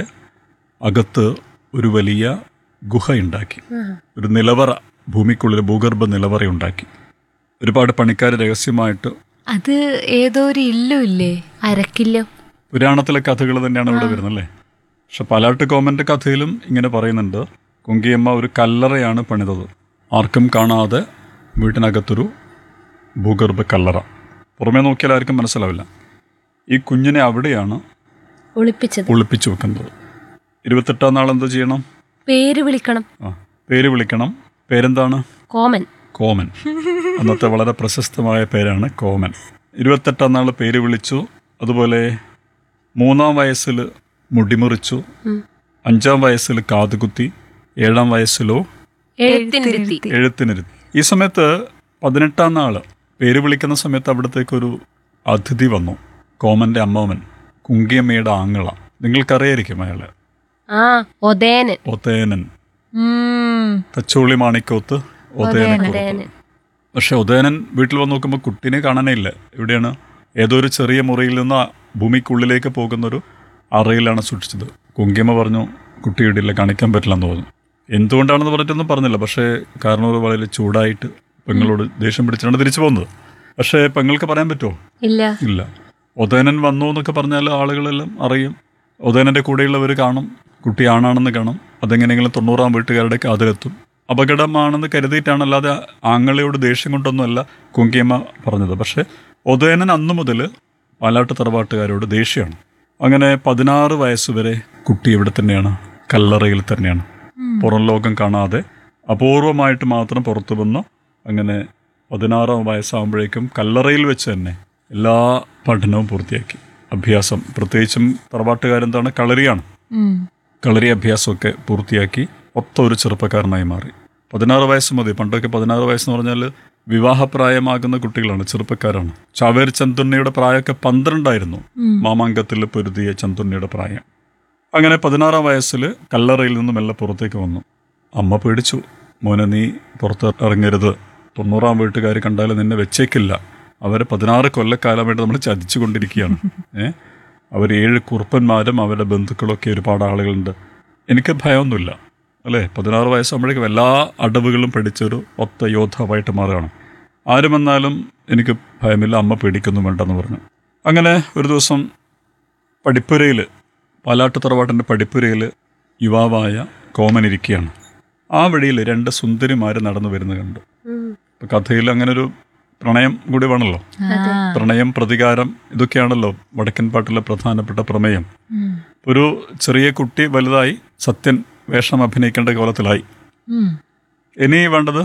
അകത്ത് ഒരു വലിയ ഗുഹയുണ്ടാക്കി ഒരു നിലവറ ഭൂമിക്കുള്ളിൽ ഭൂഗർഭ നിലവറ ഉണ്ടാക്കി ഒരുപാട് പണിക്കാർ രഹസ്യമായിട്ട് അത് ഏതോ ഒരു ഇല്ലും ഇല്ലേ അരക്കില്ലോ പുരാണത്തിലെ കഥകൾ തന്നെയാണ് ഇവിടെ വരുന്നത് അല്ലേ പക്ഷെ പാലാട്ട് കോമൻ്റെ കഥയിലും ഇങ്ങനെ പറയുന്നുണ്ട് കുങ്കിയമ്മ ഒരു കല്ലറയാണ് പണിതത് ആർക്കും കാണാതെ വീട്ടിനകത്തൊരു ഭൂഗർഭ കല്ലറ പുറമേ നോക്കിയാൽ ആർക്കും മനസ്സിലാവില്ല ഈ കുഞ്ഞിനെ അവിടെയാണ് ഒളിപ്പിച്ചത് ഒളിപ്പിച്ചു വെക്കുന്നത് ഇരുപത്തെട്ടാം നാൾ എന്ത് ചെയ്യണം പേര് വിളിക്കണം ആ പേര് വിളിക്കണം പേരെന്താണ് കോമൻ കോമൻ അന്നത്തെ വളരെ പ്രശസ്തമായ പേരാണ് കോമൻ ഇരുപത്തെട്ടാം നാൾ പേര് വിളിച്ചു അതുപോലെ മൂന്നാം വയസ്സിൽ മുടിമുറിച്ചു അഞ്ചാം വയസ്സിൽ കാതുകുത്തി ഏഴാം വയസ്സിലോ എഴുത്തിനിരുത്തി എഴുത്തിനിരുത്തി ഈ സമയത്ത് പതിനെട്ടാം നാൾ പേര് വിളിക്കുന്ന സമയത്ത് അവിടത്തേക്കൊരു അതിഥി വന്നു കോമൻ്റെ അമ്മാവൻ കുങ്കിയമ്മയുടെ ആങ്ങള നിങ്ങൾക്കറിയായിരിക്കും അയാളെ ആ ഒതേനൻ ഒതേനൻ ഉം. തച്ചോളി മാണിക്കോത്ത് ഒതേനക്കുറപ്പ് ഒതേനൻ പക്ഷെ ഉദയനൻ വീട്ടിൽ വന്ന് നോക്കുമ്പോൾ കുട്ടീനെ കാണാനേ ഇല്ല എവിടെയാണ് ഏതോ ഒരു ചെറിയ മുറിയിൽ നിന്ന് ആ ഭൂമിക്കുള്ളിലേക്ക് പോകുന്നൊരു അറയിലാണ് സൂക്ഷിച്ചത് കുങ്കിയമ്മ പറഞ്ഞു കുട്ടി ഇടില്ല കാണിക്കാൻ പറ്റില്ല എന്ന് പറഞ്ഞു എന്തുകൊണ്ടാണെന്ന് പറഞ്ഞിട്ടൊന്നും പറഞ്ഞില്ല പക്ഷേ കാരണം ഒരു വളരെ ചൂടായിട്ട് പെങ്ങളോട് ദേഷ്യം പിടിച്ചാണ് തിരിച്ചു പോകുന്നത് പക്ഷേ പെങ്ങൾക്ക് പറയാൻ പറ്റുമോ ഇല്ല ഇല്ല ഉദയനൻ വന്നു എന്നൊക്കെ പറഞ്ഞാൽ ആളുകളെല്ലാം അറിയും ഉദയനൻ്റെ കൂടെയുള്ളവർ കാണും കുട്ടി ആണാണെന്ന് കാണും അതെങ്ങനെയെങ്കിലും തൊണ്ണൂറാം വീട്ടുകാരുടെ കാതിലെത്തും അപകടമാണെന്ന് കരുതിയിട്ടാണ് അല്ലാതെ ആങ്ങളയോട് ദേഷ്യം കൊണ്ടൊന്നുമല്ല കുങ്കിയമ്മ പറഞ്ഞത് പക്ഷേ ഉദയനൻ അന്നു മുതൽ പാലാട്ട് തറവാട്ടുകാരോട് ദേഷ്യമാണ് അങ്ങനെ പതിനാറ് വയസ്സ് വരെ കുട്ടി ഇവിടെ തന്നെയാണ് കല്ലറയിൽ തന്നെയാണ് പുറം ലോകം കാണാതെ അപൂർവമായിട്ട് മാത്രം പുറത്തു വന്ന് അങ്ങനെ പതിനാറാം വയസ്സാകുമ്പോഴേക്കും കല്ലറയിൽ വെച്ച് തന്നെ എല്ലാ പഠനവും പൂർത്തിയാക്കി അഭ്യാസം പ്രത്യേകിച്ചും തറവാട്ടുകാരെന്താണ് കളരിയാണ് ഉം. കളരി അഭ്യാസമൊക്കെ പൂർത്തിയാക്കി ഒത്ത ഒരു ചെറുപ്പക്കാരനായി മാറി പതിനാറ് വയസ്സ് മതി പണ്ടൊക്കെ പതിനാറ് വയസ്സെന്ന് പറഞ്ഞാൽ വിവാഹപ്രായമാകുന്ന കുട്ടികളാണ് ചെറുപ്പക്കാരാണ് ചാവേർ ചന്തുണ്ണിയുടെ പ്രായമൊക്കെ പന്ത്രണ്ടായിരുന്നു മാമാങ്കത്തിൽ പൊരുതിയ ചന്തുണ്ണിയുടെ പ്രായം അങ്ങനെ പതിനാറാം വയസ്സിൽ കല്ലറയിൽ നിന്നും മെല്ലെ പുറത്തേക്ക് വന്നു അമ്മ പേടിച്ചു മോനെ നീ പുറത്ത് ഇറങ്ങരുത് തൊണ്ണൂറാം വീട്ടുകാർ കണ്ടാൽ നിന്നെ വെച്ചേക്കില്ല അവരെ പതിനാറ് കൊല്ലക്കാലമായിട്ട് നമ്മൾ ചതിച്ചു കൊണ്ടിരിക്കുകയാണ് ഏ അവർ ഏഴ് കുറുപ്പന്മാരും അവരുടെ ബന്ധുക്കളൊക്കെ ഒരുപാട് ആളുകളുണ്ട് എനിക്ക് ഭയമൊന്നുമില്ല അല്ലേ പതിനാറ് വയസ്സാകുമ്പോഴേക്കും എല്ലാ അടവുകളും പഠിച്ചൊരു ഒത്ത യോദ്ധാവായിട്ട് മാറുകയാണ് ആരും വന്നാലും എനിക്ക് ഭയമില്ല അമ്മ പേടിക്കൊന്നും വേണ്ടെന്ന് പറഞ്ഞു അങ്ങനെ ഒരു ദിവസം പഠിപ്പുരയിൽ പാലാട്ട് തറവാട്ടിൻ്റെ പഠിപ്പുരയിൽ യുവാവായ കോമൻ ഇരിക്കുകയാണ് ആ വഴിയിൽ രണ്ട് സുന്ദരിമാർ നടന്നു വരുന്നത് കണ്ടു ഉം. ഇപ്പം കഥയിൽ അങ്ങനെ ഒരു പ്രണയം കൂടി വേണമല്ലോ ആ. പ്രണയം പ്രതികാരം ഇതൊക്കെയാണല്ലോ വടക്കൻ പാട്ടിലെ പ്രധാനപ്പെട്ട പ്രമേയം ഉം. ഒരു ചെറിയ കുട്ടി വലുതായി സത്യൻ വേഷം അഭിനയിക്കേണ്ട കോലത്തിലായി ഉം. ഇനി വേണ്ടത്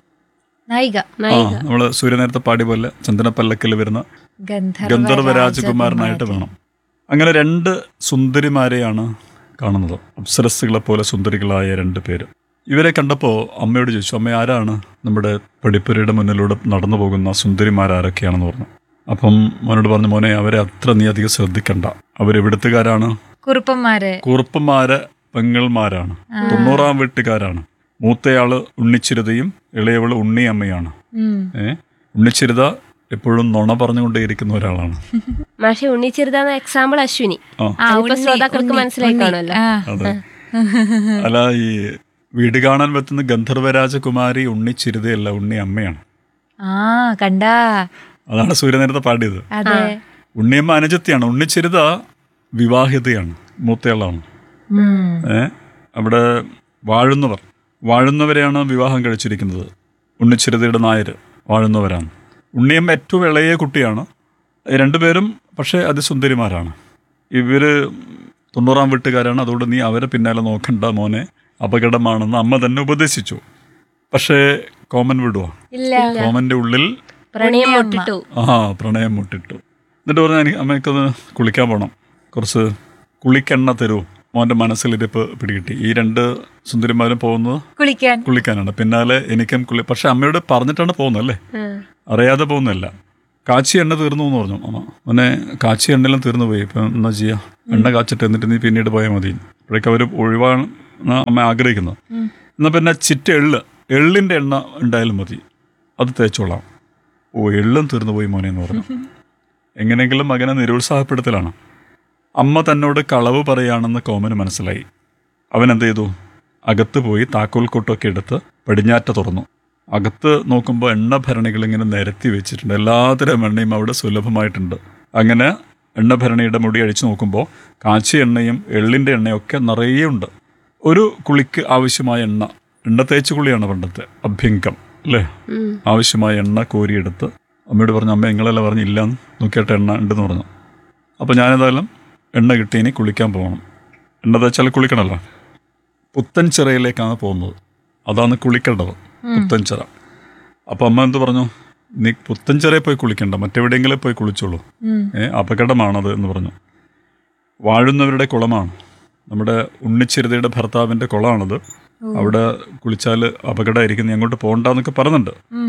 നായിക ആ നമ്മള് സൂര്യ നേരത്തെ പാടിയ പോലെ ചന്ദനപ്പല്ലക്കിൽ വരുന്ന ഗന്ധർവ ഗന്ധർവ രാജകുമാരനായിട്ട് വേണം അങ്ങനെ രണ്ട് സുന്ദരിമാരെയാണ് കാണുന്നത് അപ്സരസ്സുകളെ പോലെ സുന്ദരികളായ രണ്ട് പേര് ഇവരെ കണ്ടപ്പോൾ അമ്മയോട് ചോദിച്ചു അമ്മ ആരാണ് നമ്മുടെ പടിപ്പുരയുടെ മുന്നിലൂടെ നടന്നു പോകുന്ന സുന്ദരിമാരാരൊക്കെയാണെന്ന് പറഞ്ഞു അപ്പം മോനോട് പറഞ്ഞു മോനെ അവരെ അത്ര നീ അധികം ശ്രദ്ധിക്കണ്ട അവരെവിടുത്തുകാരാണ് കുറുപ്പന്മാര് കൂർപ്പന്മാര് പെങ്ങൾമാരാണ് തൊണ്ണൂറാം വീട്ടുകാരാണ് മൂത്തയാള് ഉണ്ണിച്ചിരുതയും ഇളയവള് ഉണ്ണിയമ്മയാണ് ഉം. ഏ ഉണ്ണിച്ചിരുത എപ്പോഴും നുണ പറഞ്ഞുകൊണ്ടേയിരിക്കുന്ന ഒരാളാണ് മാഷെ ഉണ്ണിച്ചെറുതാന്ന എക്സാമ്പിൾ അശ്വിനി ആ ആ, അതിപ്പോ ഉണ്ണി, ശ്രോതാക്കൾക്ക് ഉണ്ണി, മനസ്സിലായി ഉണ്ണി. കാണുമല്ലോ. ആ. അതെ അല്ല ഈ വീട് കാണാൻ പറ്റുന്ന ഗന്ധർവരാജകുമാരി ഉണ്ണിച്ചിരുതയല്ല ഉണ്ണി അമ്മയാണ് ആ കണ്ടാ അതാണ് സൂര്യ നേരത്തെ പാടിയത് അതെ ഉണ്ണിയമ്മ അനുജത്തിയാണ് ഉണ്ണിച്ചിരുത വിവാഹിതയാണ് മൂത്തയാളാണ് ഉം. ഏ അവിടെ വാഴുന്നവർ വാഴുന്നവരെയാണ് വിവാഹം കഴിച്ചിരിക്കുന്നത് ഉണ്ണിച്ചിരുതയുടെ നായർ വാഴുന്നവരാണ് ഉണ്ണിയമ്മ ഏറ്റവും ഇളയ കുട്ടിയാണ് ഈ രണ്ടുപേരും പക്ഷേ അതിസുന്ദരിമാരാണ് ഇവര് തൊണ്ണൂറാം വീട്ടുകാരാണ് അതുകൊണ്ട് നീ അവരെ പിന്നാലെ നോക്കണ്ട മോനെ അപകടമാണെന്ന് അമ്മ തന്നെ ഉപദേശിച്ചു പക്ഷേ കോമൻ വിടുവാ ഇല്ല കോമന്റെ ഉള്ളിൽ പ്രണയം മുട്ടിട്ടു ആ പ്രണയം മുട്ടിട്ടു എന്നിട്ട് പറഞ്ഞാൽ എനിക്ക് അമ്മയ്ക്കൊന്ന് കുളിക്കാൻ പോകണം കുറച്ച് കുളിക്കെണ്ണ തരൂ മോൻ്റെ മനസ്സിലിരിപ്പ് പിടികിട്ടി ഈ രണ്ട് സുന്ദരിമാരും പോകുന്നത് കുളിക്കാൻ കുളിക്കാനാണ് പിന്നാലെ എനിക്കും കുളി പക്ഷെ അമ്മയോട് പറഞ്ഞിട്ടാണ് പോകുന്നത് അല്ലേ അറിയാതെ പോകുന്നതല്ല കാച്ചി എണ്ണ തീർന്നു എന്ന് പറഞ്ഞു അമ്മ മോനെ കാച്ചി എണ്ണയെല്ലാം തീർന്നു പോയി ഇപ്പം എന്നാ ചെയ്യാ എണ്ണ കാച്ചിട്ട് എന്നിട്ട് നീ പിന്നീട് പോയാൽ മതി അപ്പോഴേക്കും അവർ ഒഴിവാണ് അമ്മ ആഗ്രഹിക്കുന്നത് എന്നാൽ പിന്നെ ചിറ്റ എള്ള് എള്ളിൻ്റെ എണ്ണ ഉണ്ടായാലും മതി അത് തേച്ചോളാം ഓ എള്ളും തീർന്നു പോയി മോനെ എന്ന് പറഞ്ഞു എങ്ങനെയെങ്കിലും മകനെ നിരുത്സാഹപ്പെടുത്തലാണ് അമ്മ തന്നോട് കളവ് പറയാണെന്ന് കോമന് മനസ്സിലായി അവൻ എന്ത് ചെയ്തു അകത്ത് പോയി താക്കോൽ കൊട്ടൊക്കെ എടുത്ത് പടിഞ്ഞാറ്റ തുറന്നു അകത്ത് നോക്കുമ്പോൾ എണ്ണ ഭരണികൾ ഇങ്ങനെ നിരത്തി വെച്ചിട്ടുണ്ട് എല്ലാത്തരം എണ്ണയും അവിടെ സുലഭമായിട്ടുണ്ട് അങ്ങനെ എണ്ണ ഭരണിയുടെ മുടി അഴിച്ചു നോക്കുമ്പോൾ കാച്ചി എണ്ണയും എള്ളിൻ്റെ എണ്ണയും ഒക്കെ നിറയെ ഉണ്ട് ഒരു കുളിക്ക് ആവശ്യമായ എണ്ണ എണ്ണ തേച്ച് കുളിയാണ് പണ്ടത്തെ അഭ്യങ്കം അല്ലേ ആവശ്യമായ എണ്ണ കോരിയെടുത്ത് അമ്മയോട് പറഞ്ഞു അമ്മ നിങ്ങളെല്ലാം പറഞ്ഞു ഇല്ലാന്ന് നോക്കിയിട്ട് എണ്ണ ഉണ്ടെന്ന് പറഞ്ഞു അപ്പോൾ ഞാനേതായാലും എണ്ണ കിട്ടി ഇനി കുളിക്കാൻ പോകണം എണ്ണ തേച്ചാൽ കുളിക്കണമല്ലോ പുത്തൻ ചിറയിലേക്കാണ് പോകുന്നത് അതാണ് കുളിക്കേണ്ടത് പുത്തൻ ചിറ അപ്പോൾ അമ്മ എന്ത് പറഞ്ഞു നീ പുത്തൻ ചിറയിൽ പോയി കുളിക്കണ്ട മറ്റെവിടെയെങ്കിലും പോയി കുളിച്ചോളൂ ഏ അപകടമാണത് എന്ന് പറഞ്ഞു വാഴുന്നവരുടെ കുളമാണ് നമ്മുടെ ഉണ്ണിച്ചിരുതയുടെ ഭർത്താവിൻ്റെ കുളമാണത് അവിടെ കുളിച്ചാൽ അപകടമായിരിക്കും നീ അങ്ങോട്ട് പോകണ്ടെന്നൊക്കെ പറയുന്നുണ്ട് ഉം.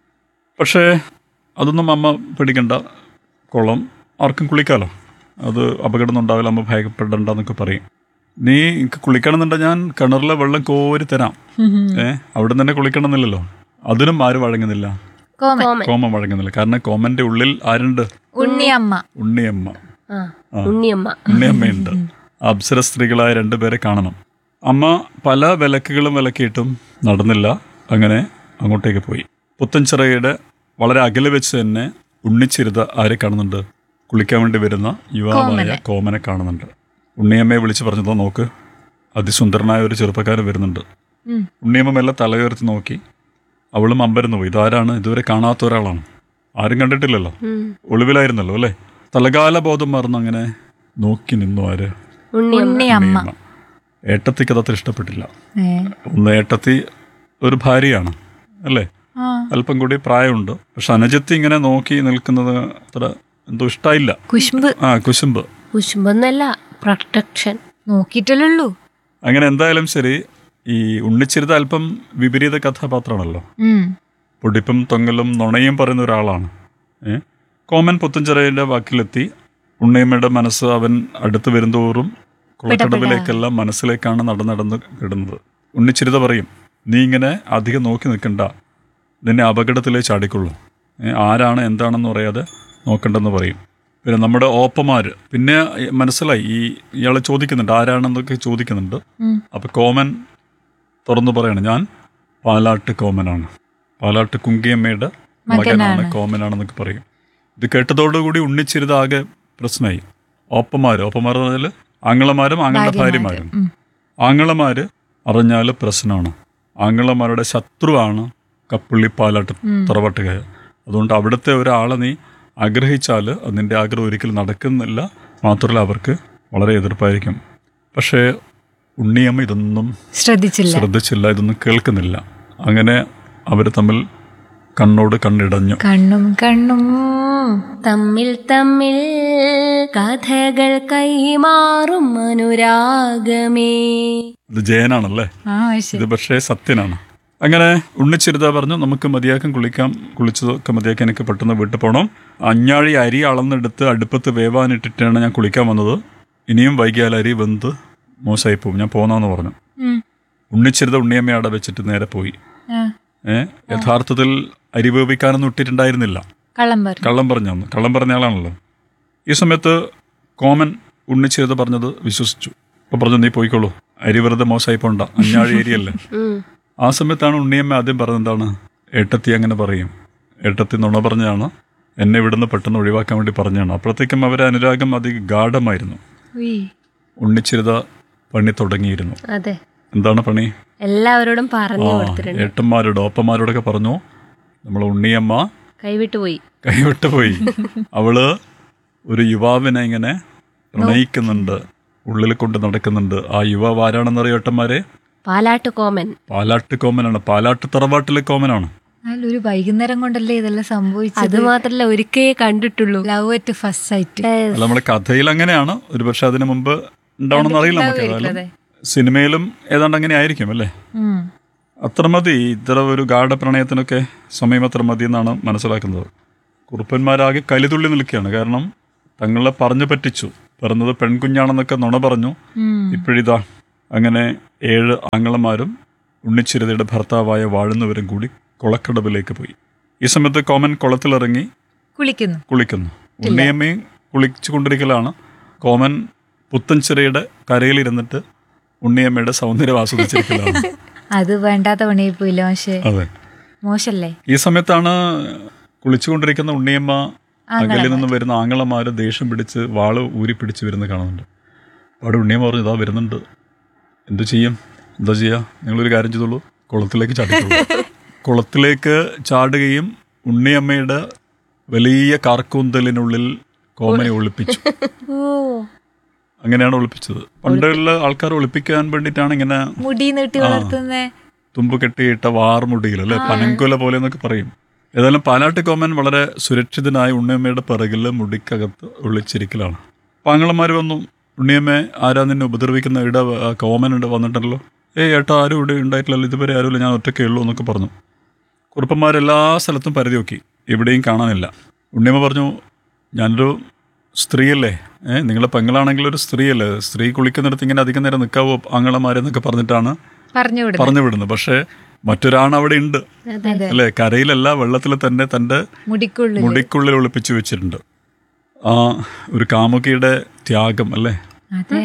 പക്ഷേ അതൊന്നും അമ്മ പേടിക്കണ്ട കുളം ആർക്കും കുളിക്കാലോ അത് അപകടമൊന്നും ഉണ്ടാവില്ല അമ്മ ഭയപ്പെടണ്ടെന്നൊക്കെ പറയും നീ എനിക്ക് കുളിക്കണമെന്നുണ്ടെങ്കിൽ ഞാൻ കിണറിലെ വെള്ളം കോരി തരാം ഏ അവിടെ തന്നെ കുളിക്കണമെന്നില്ലല്ലോ അതിനും ആരും വഴങ്ങുന്നില്ല കോമൻ കോമൻ കോമൻ വഴങ്ങുന്നില്ല കാരണം കോമന്റെ ഉള്ളിൽ ആരുണ്ട് ഉണ്ണിയമ്മ ഉണ്ണിയമ്മ ആ ഉണ്ണിയമ്മ ഉണ്ണിയമ്മയുണ്ട് അപ്സര സ്ത്രീകളായ രണ്ടുപേരെ കാണണം അമ്മ പല വിലക്കുകളും വിലക്കിയിട്ടും നടന്നില്ല അങ്ങനെ അങ്ങോട്ടേക്ക് പോയി പുത്തൻചിറയുടെ വളരെ അകലെ വെച്ച് തന്നെ ഉണ്ണിച്ചിരുത ആരെ കാണുന്നുണ്ട് കുളിക്കാൻ വേണ്ടി വരുന്ന യുവാവായ കോമനെ കാണുന്നുണ്ട് ഉണ്ണിയമ്മയെ വിളിച്ച് പറഞ്ഞതോ നോക്ക് അതിസുന്ദരനായ ഒരു ചെറുപ്പക്കാരൻ വരുന്നുണ്ട് ഉം. ഉണ്ണിയമ്മ മെല്ലെ തലയുയർത്തി നോക്കി അവളും അമ്പരന്ന് പോയി ഇതാരാണ് ഇതുവരെ കാണാത്ത ഒരാളാണ് ആരും കണ്ടിട്ടില്ലല്ലോ ഉം. ഒളിവിലായിരുന്നല്ലോ അല്ലേ തലകാല ബോധം മറന്ന് അങ്ങനെ നോക്കി നിന്നു ആര് ഉണ്ണിയമ്മ ഉണ്ണിയമ്മ ഉണ്ണിയമ്മ. ഏട്ടത്തിക്ക് അതത്ര ഇഷ്ടപ്പെട്ടില്ല ഏ. ഒന്ന് ഏട്ടത്തി ഒരു ഭാര്യയാണ് അല്ലേ ആ. അല്പം കൂടി പ്രായമുണ്ട് പക്ഷെ അനുജത്തി ഇങ്ങനെ നോക്കി നിൽക്കുന്നത് അത്ര എന്തോ ഇഷ്ടായില്ല കുശുമ്പ് ആ കുശുമ്പ് കുശുമ്പൊന്നല്ല പ്രൊട്ടക്ഷൻ നോക്കിയിട്ടല്ലുള്ളൂ അങ്ങനെ എന്തായാലും ശരി ഈ ഉണ്ണിച്ചിരുത അല്പം വിപരീത കഥാപാത്രമാണല്ലോ ഉം. പൊടിപ്പും തൊങ്ങലും നുണയും പറയുന്ന ഒരാളാണ് ഏ കോമൻ പുത്തഞ്ചിറയുടെ വാക്കിലെത്തി ഉണ്ണിയമ്മയുടെ മനസ്സ് അവൻ അടുത്ത് വരുന്തോറും കുളക്കടവിലേക്കെല്ലാം മനസ്സിലേക്കാണ് നടന്ന് നടന്ന് കിടുന്നത് ഉണ്ണിച്ചിരുത പറയും നീ ഇങ്ങനെ അധികം നോക്കി നിൽക്കണ്ട നിന്നെ അപകടത്തിലേ ചാടിക്കൊള്ളൂ ഏ, ആരാണ് എന്താണെന്ന് പറയാതെ നോക്കണ്ടെന്ന് പറയും പിന്നെ നമ്മുടെ ഓപ്പമാര് പിന്നെ മനസ്സിലായി ഈ ഇയാളെ ചോദിക്കുന്നുണ്ട് ആരാണെന്നൊക്കെ ചോദിക്കുന്നുണ്ട് ഉം. അപ്പൊ കോമൻ തുറന്നു പറയണം ഞാൻ പാലാട്ട് കോമനാണ് പാലാട്ട് കുങ്കിയമ്മയുടെ മകനാണ് കോമനാണെന്നൊക്കെ പറയും ഇത് കേട്ടതോടുകൂടി ഉണ്ണിച്ചിരുത് ആകെ പ്രശ്നമായി ഓപ്പമാര് ഓപ്പമാർ എന്ന് പറഞ്ഞാൽ ആങ്ങളമാരും ആങ്ങളുടെ ഭാര്യമാരും ഉം. ആങ്ങളമാര് അറിഞ്ഞാൽ പ്രശ്നമാണ് ആങ്ങളമാരുടെ ശത്രുവാണ് കപ്പുള്ളി പാലാട്ട് തറവാട്ടുകാർ അതുകൊണ്ട് അവിടുത്തെ ഒരാളെ നീ ആഗ്രഹിച്ചാൽ അത് നിൻ്റെ ആഗ്രഹം ഒരിക്കലും നടക്കുന്നില്ല മാത്രമല്ല അവർക്ക് വളരെ എതിർപ്പായിരിക്കും പക്ഷേ ഉണ്ണിയമ്മ ഇതൊന്നും ശ്രദ്ധിച്ചില്ല ശ്രദ്ധിച്ചില്ല ഇതൊന്നും കേൾക്കുന്നില്ല അങ്ങനെ അവർ തമ്മിൽ കണ്ണോട് കണ്ണിടഞ്ഞു കണ്ണും കണ്ണും തമ്മിൽ തമ്മിൽ കഥകൾ കൈമാറും അനുരാഗമേ ഇത് ജയനാണല്ലേ ആ ശരി ഇത് പക്ഷേ സത്യനാണ് അങ്ങനെ ഉണ്ണിച്ചിരുത പറഞ്ഞു നമുക്ക് മതിയാക്കം കുളിക്കാം കുളിച്ചതൊക്കെ മതിയാക്കി എനിക്ക് പെട്ടെന്ന് വീട്ടിൽ പോകണം അഞ്ഞാഴി അരി അളന്നെടുത്ത് അടുപ്പത്ത് വേവാനിട്ടിട്ടാണ് ഞാൻ കുളിക്കാൻ വന്നത് ഇനിയും വൈകിയാൽ അരി വെന്ത് മോശമായി പോകും ഞാൻ പോന്നാന്ന് പറഞ്ഞു ഉം. ഉണ്ണിച്ചിരുത ഉണ്ണിയമ്മ അവിടെ വെച്ചിട്ട് നേരെ പോയി ആ, ഏ യഥാർത്ഥത്തിൽ അരി വേവിക്കാനൊന്നും ഇട്ടിട്ടുണ്ടായിരുന്നില്ല കള്ളം പറഞ്ഞു കള്ളം പറഞ്ഞു കള്ളം പറഞ്ഞ ആളാണല്ലോ ഈ സമയത്ത് കോമൻ ഉണ്ണിച്ചിരുത പറഞ്ഞത് വിശ്വസിച്ചു അപ്പൊ പറഞ്ഞു നീ പോയിക്കോളൂ അരി വെറുതെ മോശമായി പോണ്ട അഞ്ഞാഴി ഏരിയല്ലേ ഉം. ആ സമയത്താണ് ഉണ്ണിയമ്മ ആദ്യം പറഞ്ഞത് എന്താണ് ഏട്ടത്തി അങ്ങനെ പറയും ഏട്ടത്തി നുണ പറഞ്ഞാണ് എന്നെ ഇവിടുന്ന് പെട്ടെന്ന് ഒഴിവാക്കാൻ വേണ്ടി പറഞ്ഞാണ് അപ്പോഴത്തേക്കും അവരെ അനുരാഗം അതി ഗാഠമായിരുന്നു ഉയ്. ഉണ്ണിച്ചിരുത പണി തുടങ്ങിയിരുന്നു അതെ എന്താണ് പണി എല്ലാവരോടും പറഞ്ഞു ആ കൊടുത്തിട്ടുണ്ട് ഏട്ടന്മാരോട് ഓപ്പന്മാരോടൊക്കെ പറഞ്ഞു നമ്മൾ ഉണ്ണിയമ്മ കൈവിട്ടു പോയി കൈവിട്ട് പോയി അവള് ഒരു യുവാവിനെ ഇങ്ങനെ പ്രണയിക്കുന്നുണ്ട് ഉള്ളിൽ കൊണ്ട് നടക്കുന്നുണ്ട് ആ യുവാവ് ആരാണെന്നറിയോ ഏട്ടന്മാരെ പാലാട്ട് കോമൻ പാലാട്ട് കോമനാണ് പാലാട്ട് തറവാട്ടിലെ കോമനാണ് എന്നാലും ഒരു വൈകുന്നേരം കൊണ്ടല്ലേ ഇതെല്ലാം അത് സംഭവിച്ചത് മാത്രല്ല ഒരിക്കേ കണ്ടിട്ടുള്ളൂ ലവ് അറ്റ് ഫസ്റ്റ് സൈറ്റ് അല്ല നമ്മുടെ കഥയിൽ അങ്ങനെയാണ് ഒരുപക്ഷെ അതിനു മുമ്പ് ഉണ്ടാവണമെന്ന് അറിയില്ല നമുക്ക് ഏതായാലും അതെ. സിനിമയിലും ഏതാണ്ട് അങ്ങനെ ആയിരിക്കും അല്ലേ ഉം. അത്ര മതി ഇത്ര ഒരു ഗാഢ പ്രണയത്തിനൊക്കെ സമയം അത്ര മതി എന്നാണ് മനസ്സിലാക്കുന്നത് കുറുപ്പന്മാരാകെ കലിതുള്ളി നിൽക്കുകയാണ് കാരണം തങ്ങളെ പറഞ്ഞു പറ്റിച്ചു പറഞ്ഞത് പെൺകുഞ്ഞാണെന്നൊക്കെ നുണ പറഞ്ഞു ഉം. ഇപ്പോഴിതാ അങ്ങനെ ഏഴ് ആങ്ങളമാരും ഉണ്ണിച്ചിരുതയുടെ ഭർത്താവായ വാഴുന്നവരും കൂടി കുളക്കടവിലേക്ക് പോയി ഈ സമയത്ത് കോമൻ കുളത്തിലിറങ്ങി കുളിക്കുന്നു കുളിക്കുന്നു ഉണ്ണിയമ്മയും കുളിച്ചു കൊണ്ടിരിക്കലാണ് കോമൻ പുത്തൻചിറയുടെ കരയിലിരുന്നിട്ട് ഉണ്ണിയമ്മയുടെ സൗന്ദര്യം ആസ്വദിച്ചിരിക്കലാണ് അത് വേണ്ടാത്ത പണിയായി പോയില്ല പക്ഷേ അതെ മോശല്ലേ ഈ സമയത്താണ് കുളിച്ചുകൊണ്ടിരിക്കുന്ന ഉണ്ണിയമ്മ അകലിൽ നിന്ന് വരുന്ന ആങ്ങളമാര് ദേഷ്യം പിടിച്ച് വാള് ഊരി പിടിച്ച് വരുന്ന കാണുന്നുണ്ട് അവിടെ ഉണ്ണിയമ്മ പറഞ്ഞു ഇതാ വരുന്നുണ്ട് എന്ത് ചെയ്യും എന്താ ചെയ്യുക നിങ്ങളൊരു കാര്യം ചെയ്തോളൂ കുളത്തിലേക്ക് ചാടിക്കോളൂ കുളത്തിലേക്ക് ചാടുകയും ഉണ്ണിയമ്മയുടെ വലിയ കാർക്കൂന്തലിനുള്ളിൽ കോമനെ ഒളിപ്പിച്ചു ഓ അങ്ങനെയാണ് ഒളിപ്പിച്ചത് പണ്ടുള്ള ആൾക്കാർ ഒളിപ്പിക്കാൻ വേണ്ടിയിട്ടാണ് ഇങ്ങനെ മുടി നീട്ടി വളർത്തുന്നേ തുമ്പ് കെട്ടിയിട്ട വാർമുടിയിൽ അല്ലെ പനങ്കുല പോലെ എന്നൊക്കെ പറയും ഏതായാലും പാലാട്ട് കോമൻ വളരെ സുരക്ഷിതനായ ഉണ്ണിയമ്മയുടെ പിറകിൽ മുടിക്കകത്ത് ഒളിച്ചിരിക്കലാണ് പാങ്ങളന്മാർ വന്നു ഉണ്ണിയമ്മ ആരാ നിന്നെ ഉപദ്രവിക്കുന്ന ഇട ആ, കോമൻ ഉണ്ട് വന്നിട്ടല്ലോ ഏയ് ഏട്ടാ ആരും ഇവിടെ ഉണ്ടായിട്ടില്ലല്ലോ ഇതുവരെ ആരുമില്ല ഞാൻ ഒറ്റയ്ക്കേ ഉള്ളൂ എന്നൊക്കെ പറഞ്ഞു കുറുപ്പന്മാരെല്ലാ സ്ഥലത്തും പരിധി നോക്കി എവിടെയും കാണാനില്ല ഉണ്ണിയമ്മ പറഞ്ഞു ഞാനൊരു സ്ത്രീയല്ലേ ഏഹ് നിങ്ങളെ പെങ്ങളാണെങ്കിൽ ഒരു സ്ത്രീയല്ലേ സ്ത്രീ കുളിക്കുന്നിടത്ത് ഇങ്ങനെ അധികം നേരം നിൽക്കാവോ ആങ്ങളമാരെന്നൊക്കെ പറഞ്ഞിട്ടാണ് പറഞ്ഞു വിടുന്നു പറഞ്ഞു വിടുന്നത് പക്ഷേ മറ്റൊരാണ് അവിടെ ഉണ്ട് അതെ അല്ലെ കരയിലല്ല വെള്ളത്തിൽ തന്നെ തന്റെ മുടിക്കുള്ളിൽ മുടിക്കുള്ളിൽ ഒളിപ്പിച്ചു വെച്ചിട്ടുണ്ട് ആ ഒരു കാമുകിയുടെ ത്യാഗം അല്ലേ അതെ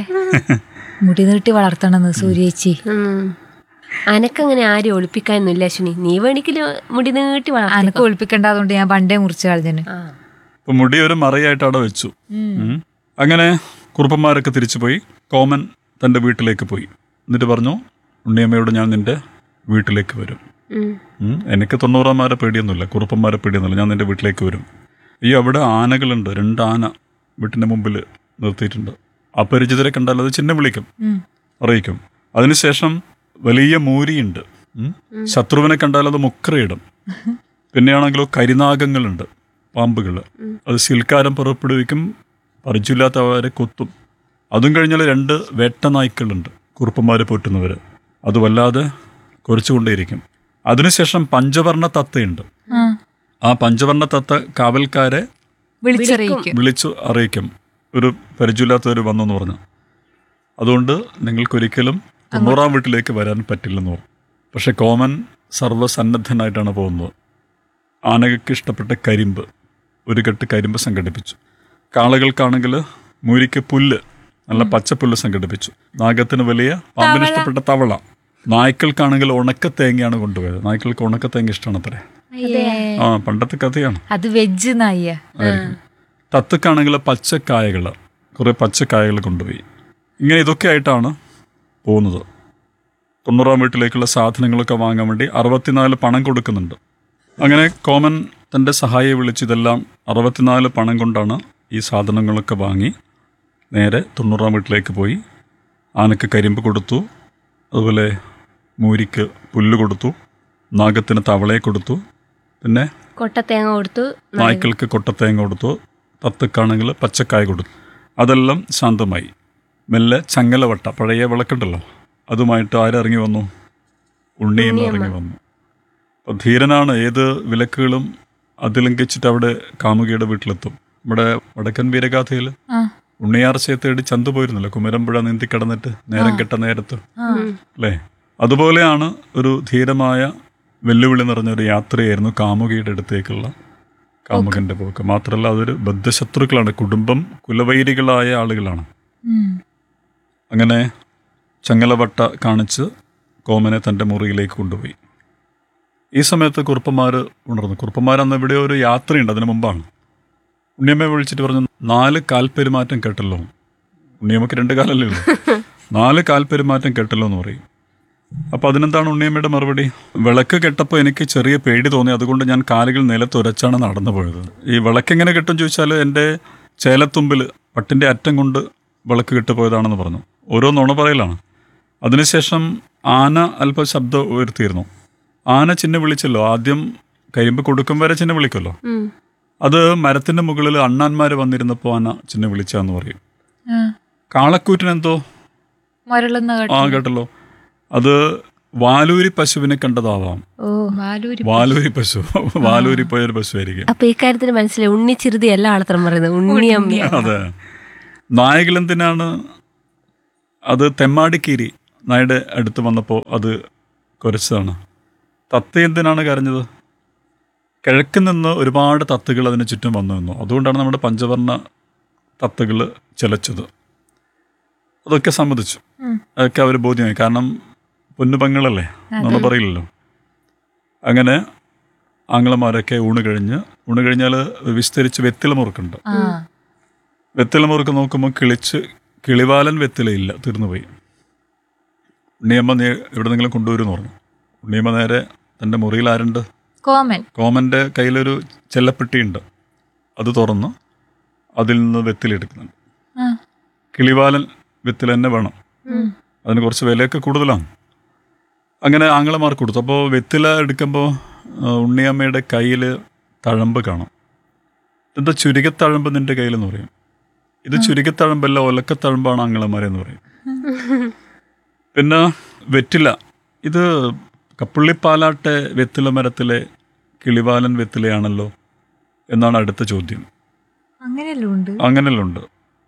മുടി നീട്ടി വളർത്തണമെന്ന് സൂര്യേച്ചി ഉം. അനക്കങ്ങനെ ആരും ഒളിപ്പിക്കാനൊന്നുമില്ല അശ്വിനി നീ വേണിക്കല് മുടി നീട്ടി വളർത്തി അനക്ക് ഒളിപ്പിക്കണ്ടാതുകൊണ്ട് ഞാൻ പണ്ടേ മുറിച്ച് കളഞ്ഞു ആ. അപ്പൊ മുടി ഒരു മറയായിട്ട് അവിടെ വെച്ചു ഉം. അങ്ങനെ കുറുപ്പന്മാരൊക്കെ തിരിച്ചു പോയി കോമൻ തന്റെ വീട്ടിലേക്ക് പോയി എന്നിട്ട് പറഞ്ഞു ഉണ്ണിയമ്മയോട് ഞാൻ നിന്റെ വീട്ടിലേക്ക് വരും ഉം. ഉം. എനിക്ക് തൊണ്ണൂറാമാരെ പേടിയൊന്നുമില്ല കുറുപ്പന്മാരെ പേടിയൊന്നുമില്ല ഞാൻ നിന്റെ വീട്ടിലേക്ക് വരും ഈ അവിടെ ആനകളുണ്ട് രണ്ട് ആന വീട്ടിന്റെ മുമ്പിൽ നിർത്തിയിട്ടുണ്ട് അപരിചിതരെ കണ്ടാൽ അത് ചിഹ്നം വിളിക്കും ഉം. അറിയിക്കും അതിനുശേഷം വലിയ മൂരിയുണ്ട് ഉം. ശത്രുവിനെ കണ്ടാൽ അത് മുക്കറയിടും പിന്നെയാണെങ്കിലോ കരിനാഗങ്ങളുണ്ട് പാമ്പുകൾ അത് സിൽക്കാരം പുറപ്പെടുവിക്കും പരിചയമില്ലാത്തവരെ കൊത്തും അതും കഴിഞ്ഞാൽ രണ്ട് വേട്ടനായ്ക്കളുണ്ട് കുറുപ്പന്മാരെ പോറ്റുന്നവർ അത് വല്ലാതെ കുരച്ചുകൊണ്ടേയിരിക്കും അതിനുശേഷം പഞ്ചവർണ്ണ തത്തയുണ്ട് ആ ആ പഞ്ചവർണ്ണ തത്ത കാവൽക്കാരെ വിളിച്ചറിയിക്കും വിളിച്ചു അറിയിക്കും ഒരു പരിചയമില്ലാത്തവർ വന്നെന്ന് പറഞ്ഞു അതുകൊണ്ട് നിങ്ങൾക്കൊരിക്കലും തൊണ്ണൂറാം വീട്ടിലേക്ക് വരാൻ പറ്റില്ലെന്ന് പറഞ്ഞു പക്ഷെ കോമൻ സർവ്വസന്നദ്ധനായിട്ടാണ് പോകുന്നത് ആനകൾക്ക് ഇഷ്ടപ്പെട്ട കരിമ്പ് ഒരു കെട്ട് കരിമ്പ് സംഘടിപ്പിച്ചു കാളകൾക്കാണെങ്കിൽ മൂരിക്ക് പുല്ല് നല്ല പച്ചപ്പുല്ല് സംഘടിപ്പിച്ചു നാഗത്തിന് വലിയ പാമ്പിന് ഇഷ്ടപ്പെട്ട തവള നായ്ക്കൾക്കാണെങ്കിൽ ഉണക്ക തേങ്ങയാണ് കൊണ്ടുപോയത് നായ്ക്കൾക്ക് ഉണക്ക തേങ്ങ ഇഷ്ടമാണ് അത്രേ ആ പണ്ടത്തെ കഥയാണ് അത് വെജ് നായ ആയിരിക്കും തത്തക്കാണെങ്കിൽ പച്ചക്കായകൾ കുറേ പച്ചക്കായകൾ കൊണ്ടുപോയി ഇങ്ങനെ ഇതൊക്കെ ആയിട്ടാണ് പോകുന്നത് തൊണ്ണൂറാം വീട്ടിലേക്കുള്ള സാധനങ്ങളൊക്കെ വാങ്ങാൻ വേണ്ടി അറുപത്തിനാല് പണം കൊടുക്കുന്നുണ്ട് അങ്ങനെ കോമൻ തൻ്റെ സഹായിയെ വിളിച്ച് ഇതെല്ലാം അറുപത്തിനാല് പണം കൊണ്ടാണ് ഈ സാധനങ്ങളൊക്കെ വാങ്ങി നേരെ തൊണ്ണൂറാം വീട്ടിലേക്ക് പോയി ആനക്ക് കരിമ്പ് കൊടുത്തു അതുപോലെ മൂരിക്ക് പുല്ല് കൊടുത്തു നാഗത്തിന് തവളയെ കൊടുത്തു പിന്നെ കൊട്ടത്തേങ്ങ കൊടുത്തു നായ്ക്കൾക്ക് കൊട്ടത്തേങ്ങ കൊടുത്തു തത്തക്കാണെങ്കിൽ പച്ചക്കായ കൊടുത്തു അതെല്ലാം ശാന്തമായി മെല്ലെ ചങ്ങലവട്ട പഴയ വിളക്കുണ്ടല്ലോ അതുമായിട്ട് ആരിറങ്ങി വന്നു ഉണ്ണിയും ഇറങ്ങി വന്നു അപ്പോൾ ധീരനാണ് ഏത് വിലക്കുകളും അതിലംഘിച്ചിട്ട് അവിടെ കാമുകിയുടെ വീട്ടിലെത്തും നമ്മുടെ വടക്കൻ വീരഗാഥയിൽ ആ ഉണ്ണിയാർച്ചയെ തേടി ചന്തു പോയിരുന്നല്ലോ കുമരമ്പുഴ നീന്തി കിടന്നിട്ട് നേരം കെട്ട നേരത്ത് ആ അല്ലേ അതുപോലെയാണ് ഒരു ധീരമായ വെല്ലുവിളി നിറഞ്ഞ ഒരു യാത്രയായിരുന്നു കാമുകിയുടെ അടുത്തേക്കുള്ള കാമുകന്റെ പോക്ക് മാത്രമല്ല അതൊരു ബദ്ധശത്രുക്കളാണ് കുടുംബം കുലവൈരികളായ ആളുകളാണ് ഉം. അങ്ങനെ ചങ്ങലവട്ട കാണിച്ച് കോമനെ തൻ്റെ മുറിയിലേക്ക് കൊണ്ടുപോയി ഈ സമയത്ത് കുറുപ്പന്മാർ ഉണർന്നു കുറുപ്പന്മാർ അന്ന് ഇവിടെ ഒരു യാത്രയുണ്ട് അതിനു മുമ്പാണ് ഉണ്ണിയമ്മയെ വിളിച്ചിട്ട് പറഞ്ഞു നാല് കാൽപ്പെരുമാറ്റം കേട്ടല്ലോ ഉണ്ണിയമ്മക്ക് രണ്ട് കാലല്ലേ ഉള്ളൂ നാല് കാൽപ്പെരുമാറ്റം കേട്ടല്ലോ എന്ന് പറയും അപ്പോൾ അതിനെന്താണ് ഉണ്ണിയമ്മയുടെ മറുപടി വിളക്ക് കെട്ടപ്പോൾ എനിക്ക് ചെറിയ പേടി തോന്നി അതുകൊണ്ട് ഞാൻ കാലുകൾ നിലത്തുരച്ചാണ് നടന്നു പോയത് ഈ വിളക്ക് എങ്ങനെ കെട്ടും ചോദിച്ചാൽ എൻ്റെ ചേലത്തുമ്പിൽ പട്ടിൻ്റെ അറ്റം കൊണ്ട് വിളക്ക് കെട്ടുപോയതാണെന്ന് പറഞ്ഞു ഓരോ നുണ പറയലാണ് അതിനുശേഷം ആന അല്പം ശബ്ദം ഉയർത്തിയിരുന്നു ആന ചിഹ്ന വിളിച്ചല്ലോ ആദ്യം കരിമ്പ് കൊടുക്കും വരെ ചിഹ്ന വിളിക്കുമല്ലോ ഉം. അത് മരത്തിൻ്റെ മുകളിൽ അണ്ണാന്മാർ വന്നിരുന്നപ്പോൾ ആന ചിഹ്ന വിളിച്ചാന്ന് പറയും ആ. കാളക്കൂറ്റിനെന്തോ മുരളുന്ന കേട്ടോ ആ കേട്ടല്ലോ അത് വാലൂരി പശുവിനെ കണ്ടതാവാം ഓ ബാലൂരി വാലൂരി പശു വാലൂരി പോയൊരു പശു ആയിരിക്കും അപ്പൊ ഇക്കാര്യത്തിന് മനസ്സിലായി ഉണ്ണിച്ചിരുതി എല്ലാ ആളത്രം പറയുന്നത് ഉണ്ണിയമ്മ അതെ നായകളെന്തിനാണ് അത് തെമ്മാടിക്കീരി നായുടെ അടുത്ത് വന്നപ്പോൾ അത് കുരച്ചതാണ് തത്ത എന്തിനാണ് കരഞ്ഞത് കിഴക്ക് നിന്ന് ഒരുപാട് തത്തുകൾ അതിന് ചുറ്റും വന്നു നിന്നു അതുകൊണ്ടാണ് നമ്മുടെ പഞ്ചവർണ്ണ തത്തുകൾ ചിലച്ചത് അതൊക്കെ സമ്മതിച്ചു ഉം. അതൊക്കെ അവർ ബോധ്യമായി കാരണം പൊന്നുപങ്ങളല്ലേ നമ്മൾ പറയില്ലല്ലോ അങ്ങനെ ആങ്ങളമാരൊക്കെ ഊണ് കഴിഞ്ഞ് ഊണ് കഴിഞ്ഞാൽ വിസ്തരിച്ച് വെത്തില മുറുക്കുണ്ട് ആ വെത്തില മുറുക്ക് നോക്കുമ്പോൾ കിളിച്ച് കിളിവാലൻ വെത്തിലയില്ല തീർന്നുപോയി ഉണ്ണിയമ്മ നീ എവിടെന്നെങ്കിലും കൊണ്ടുവരുമെന്ന് പറഞ്ഞു ഉണ്ണിയമ്മ നേരെ തൻ്റെ മുറിയിൽ ആരുണ്ട് കോമൻ കോമൻ്റെ കയ്യിലൊരു ചെല്ലപ്പെട്ടിയുണ്ട് അത് തുറന്ന് അതിൽ നിന്ന് വെത്തിലെടുക്കുന്നുണ്ട് ആ കിളിവാലൻ വെത്തില തന്നെ വേണം ഉം. അതിന് കുറച്ച് വിലയൊക്കെ കൂടുതലാണ് അങ്ങനെ ആങ്ങളമാർ കൊടുത്തു അപ്പോൾ വെത്തില എടുക്കുമ്പോൾ ഉണ്ണിയമ്മയുടെ കയ്യിൽ തഴമ്പ് കാണാം എന്താ ചുരുക്കത്തഴമ്പ് നിന്റെ കയ്യിലെന്ന് പറയും ഇത് ചുരുക്കത്തഴമ്പല്ല ഒലക്കത്തഴമ്പാണ് ആങ്ങളമാരെന്ന് പറയും പിന്നെ വെറ്റില ഇത് കപ്പുള്ളിപ്പാലാട്ടെ വെത്തില മരത്തിലെ കിളിവാലൻ വെത്തിലയാണല്ലോ എന്നാണ് അടുത്ത ചോദ്യം അങ്ങനെയല്ലോ ഉണ്ട് അങ്ങനെയല്ല ഉണ്ട്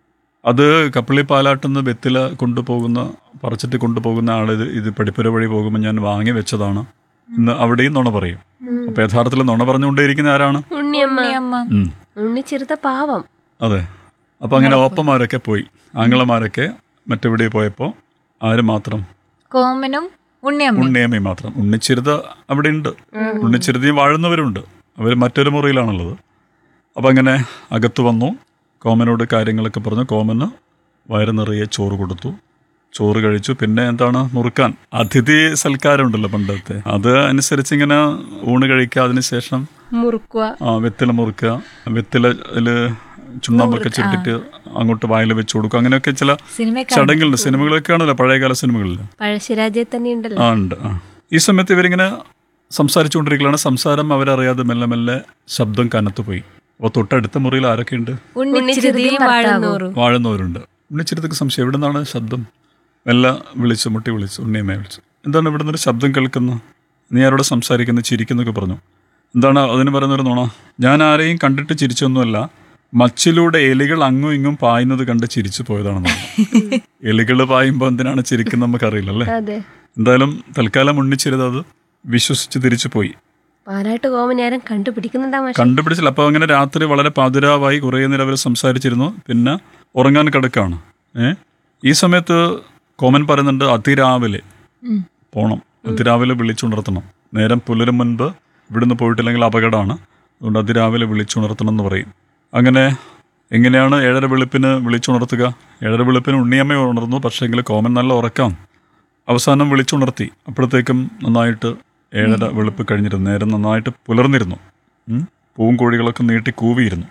അത് കപ്പളി പാലാട്ടുനിന്ന് വെത്തില കൊണ്ടുപോകുന്ന പറിച്ചിട്ട് കൊണ്ടുപോകുന്ന ആൾ ഇത് ഇത് പടിപ്പുര വഴി പോകുമ്പോൾ ഞാൻ വാങ്ങി വെച്ചതാണ് ഇന്ന് അവിടെയും നുണ പറയും അപ്പൊ യഥാർത്ഥത്തിൽ നുണ പറഞ്ഞുകൊണ്ടേയിരിക്കുന്ന ആരാണ് ഉണ്ണിയമ്മ ഉണ്ണിയമ്മ ഉം, ഉണ്ണിച്ചിരുത്ത പാവം അതെ അപ്പൊ അങ്ങനെ ഓപ്പന്മാരൊക്കെ പോയി ആങ്ങളമാരൊക്കെ മറ്റെവിടെ പോയപ്പോൾ ആര് മാത്രം കോമനും ഉണ്ണിയമ്മ ഉണ്ണിയമ്മയും മാത്രം ഉണ്ണിച്ചിരുത അവിടെ ഉണ്ട് ഉണ്ണിച്ചിരുതയും വാഴുന്നവരുണ്ട് അവർ മറ്റൊരു മുറിയിലാണുള്ളത് അപ്പം അങ്ങനെ അകത്ത് വന്നു കോമനോട് കാര്യങ്ങളൊക്കെ പറഞ്ഞു കോമന് വയറ് നിറയെ ചോറ് കൊടുത്തു ചോറ് കഴിച്ചു പിന്നെ എന്താണ് മുറുക്കാൻ അതിഥി സൽക്കാരം ഉണ്ടല്ലോ പണ്ടത്തെ അത് അനുസരിച്ച് ഇങ്ങനെ ഊണ് കഴിക്കുക അതിനുശേഷം മുറുക്കുക ആ, വെത്തില മുറുക്കുക വെത്തില ചുണ്ണാമ്പൊക്കെ ചുട്ടിട്ട് അങ്ങോട്ട് വായിൽ വെച്ച് കൊടുക്കുക അങ്ങനെയൊക്കെ ചില സിനിമയൊക്കെ ചടങ്ങുകളുണ്ട് സിനിമകളൊക്കെ ആണല്ലോ പഴയകാല സിനിമകളിൽ പഴശ്ശിരാജയെ തന്നെ ഉണ്ടല്ലോ ആ ഉണ്ട് ആ ഈ സമയത്ത് ഇവരിങ്ങനെ സംസാരിച്ചുകൊണ്ടിരിക്കുകയാണ് സംസാരം അവരറിയാതെ മെല്ലെ മെല്ലെ ശബ്ദം കനത്തു പോയി അപ്പോൾ തൊട്ടടുത്ത മുറിയിൽ ആരൊക്കെയുണ്ട് ഉണ്ണിച്ചിരുതിയും വാഴുന്നൂറും വാഴുന്നവരുണ്ട് ഉണ്ണിച്ചിരത്തൊക്കെ സംശയം എവിടെ നിന്നാണ് ശബ്ദം മെല്ലെ വിളിച്ചു മുട്ടി വിളിച്ചു ഉണ്ണിയമ്മയെ വിളിച്ചു എന്താണ് ഇവിടെ നിന്നൊരു ശബ്ദം കേൾക്കുന്നു നീ ആരോട് സംസാരിക്കുന്നു ചിരിക്കുന്നൊക്കെ പറഞ്ഞു എന്താണ് അതിന് പറയുന്നൊരു നുണ ഞാൻ ആരെയും കണ്ടിട്ട് ചിരിച്ചൊന്നുമല്ല മച്ചിലൂടെ എലികൾ അങ്ങും ഇങ്ങും പായുന്നത് കണ്ട് ചിരിച്ചു പോയതാണെന്ന് പറഞ്ഞു എലികൾ പായുമ്പോൾ എന്തിനാണ് ചിരിക്കുന്നത് നമുക്കറിയില്ല അല്ലേ അതെ എന്തായാലും തൽക്കാലം ഉണ്ണിച്ചിരുത് അത് വിശ്വസിച്ച് തിരിച്ചു പോയി പാലാട്ട് കോമൻ ആരും കണ്ടുപിടിക്കുന്നുണ്ടാ മാഷെ കണ്ടുപിടിച്ചില്ല അപ്പോൾ അങ്ങനെ രാത്രി വളരെ പാതിരാവായി കുറേ നേരം അവർ സംസാരിച്ചിരുന്നു പിന്നെ ഉറങ്ങാൻ കിടക്കാണ് ഏ ഈ സമയത്ത് കോമൻ പറയുന്നുണ്ട് അതിരാവിലെ ഉം. പോണം അതിരാവിലെ വിളിച്ചുണർത്തണം നേരം പുലരും മുൻപ് ഇവിടുന്ന് പോയിട്ടില്ലെങ്കിൽ അപകടമാണ് അതുകൊണ്ട് അതിരാവിലെ വിളിച്ചുണർത്തണം എന്ന് പറയും അങ്ങനെ എങ്ങനെയാണ് ഏഴര വെളുപ്പിന് വിളിച്ചുണർത്തുക ഏഴര വെളുപ്പിന് ഉണ്ണിയമ്മ ഉണർന്നു പക്ഷേങ്കിൽ കോമൻ നല്ല ഉറക്കാം അവസാനം വിളിച്ചുണർത്തി അപ്പോഴത്തേക്കും നന്നായിട്ട് ഏഴര വെളുപ്പ് കഴിഞ്ഞിരുന്നു നേരം നന്നായിട്ട് പുലർന്നിരുന്നു ഉം. പൂവും കോഴികളൊക്കെ നീട്ടി കൂവിയിരുന്നു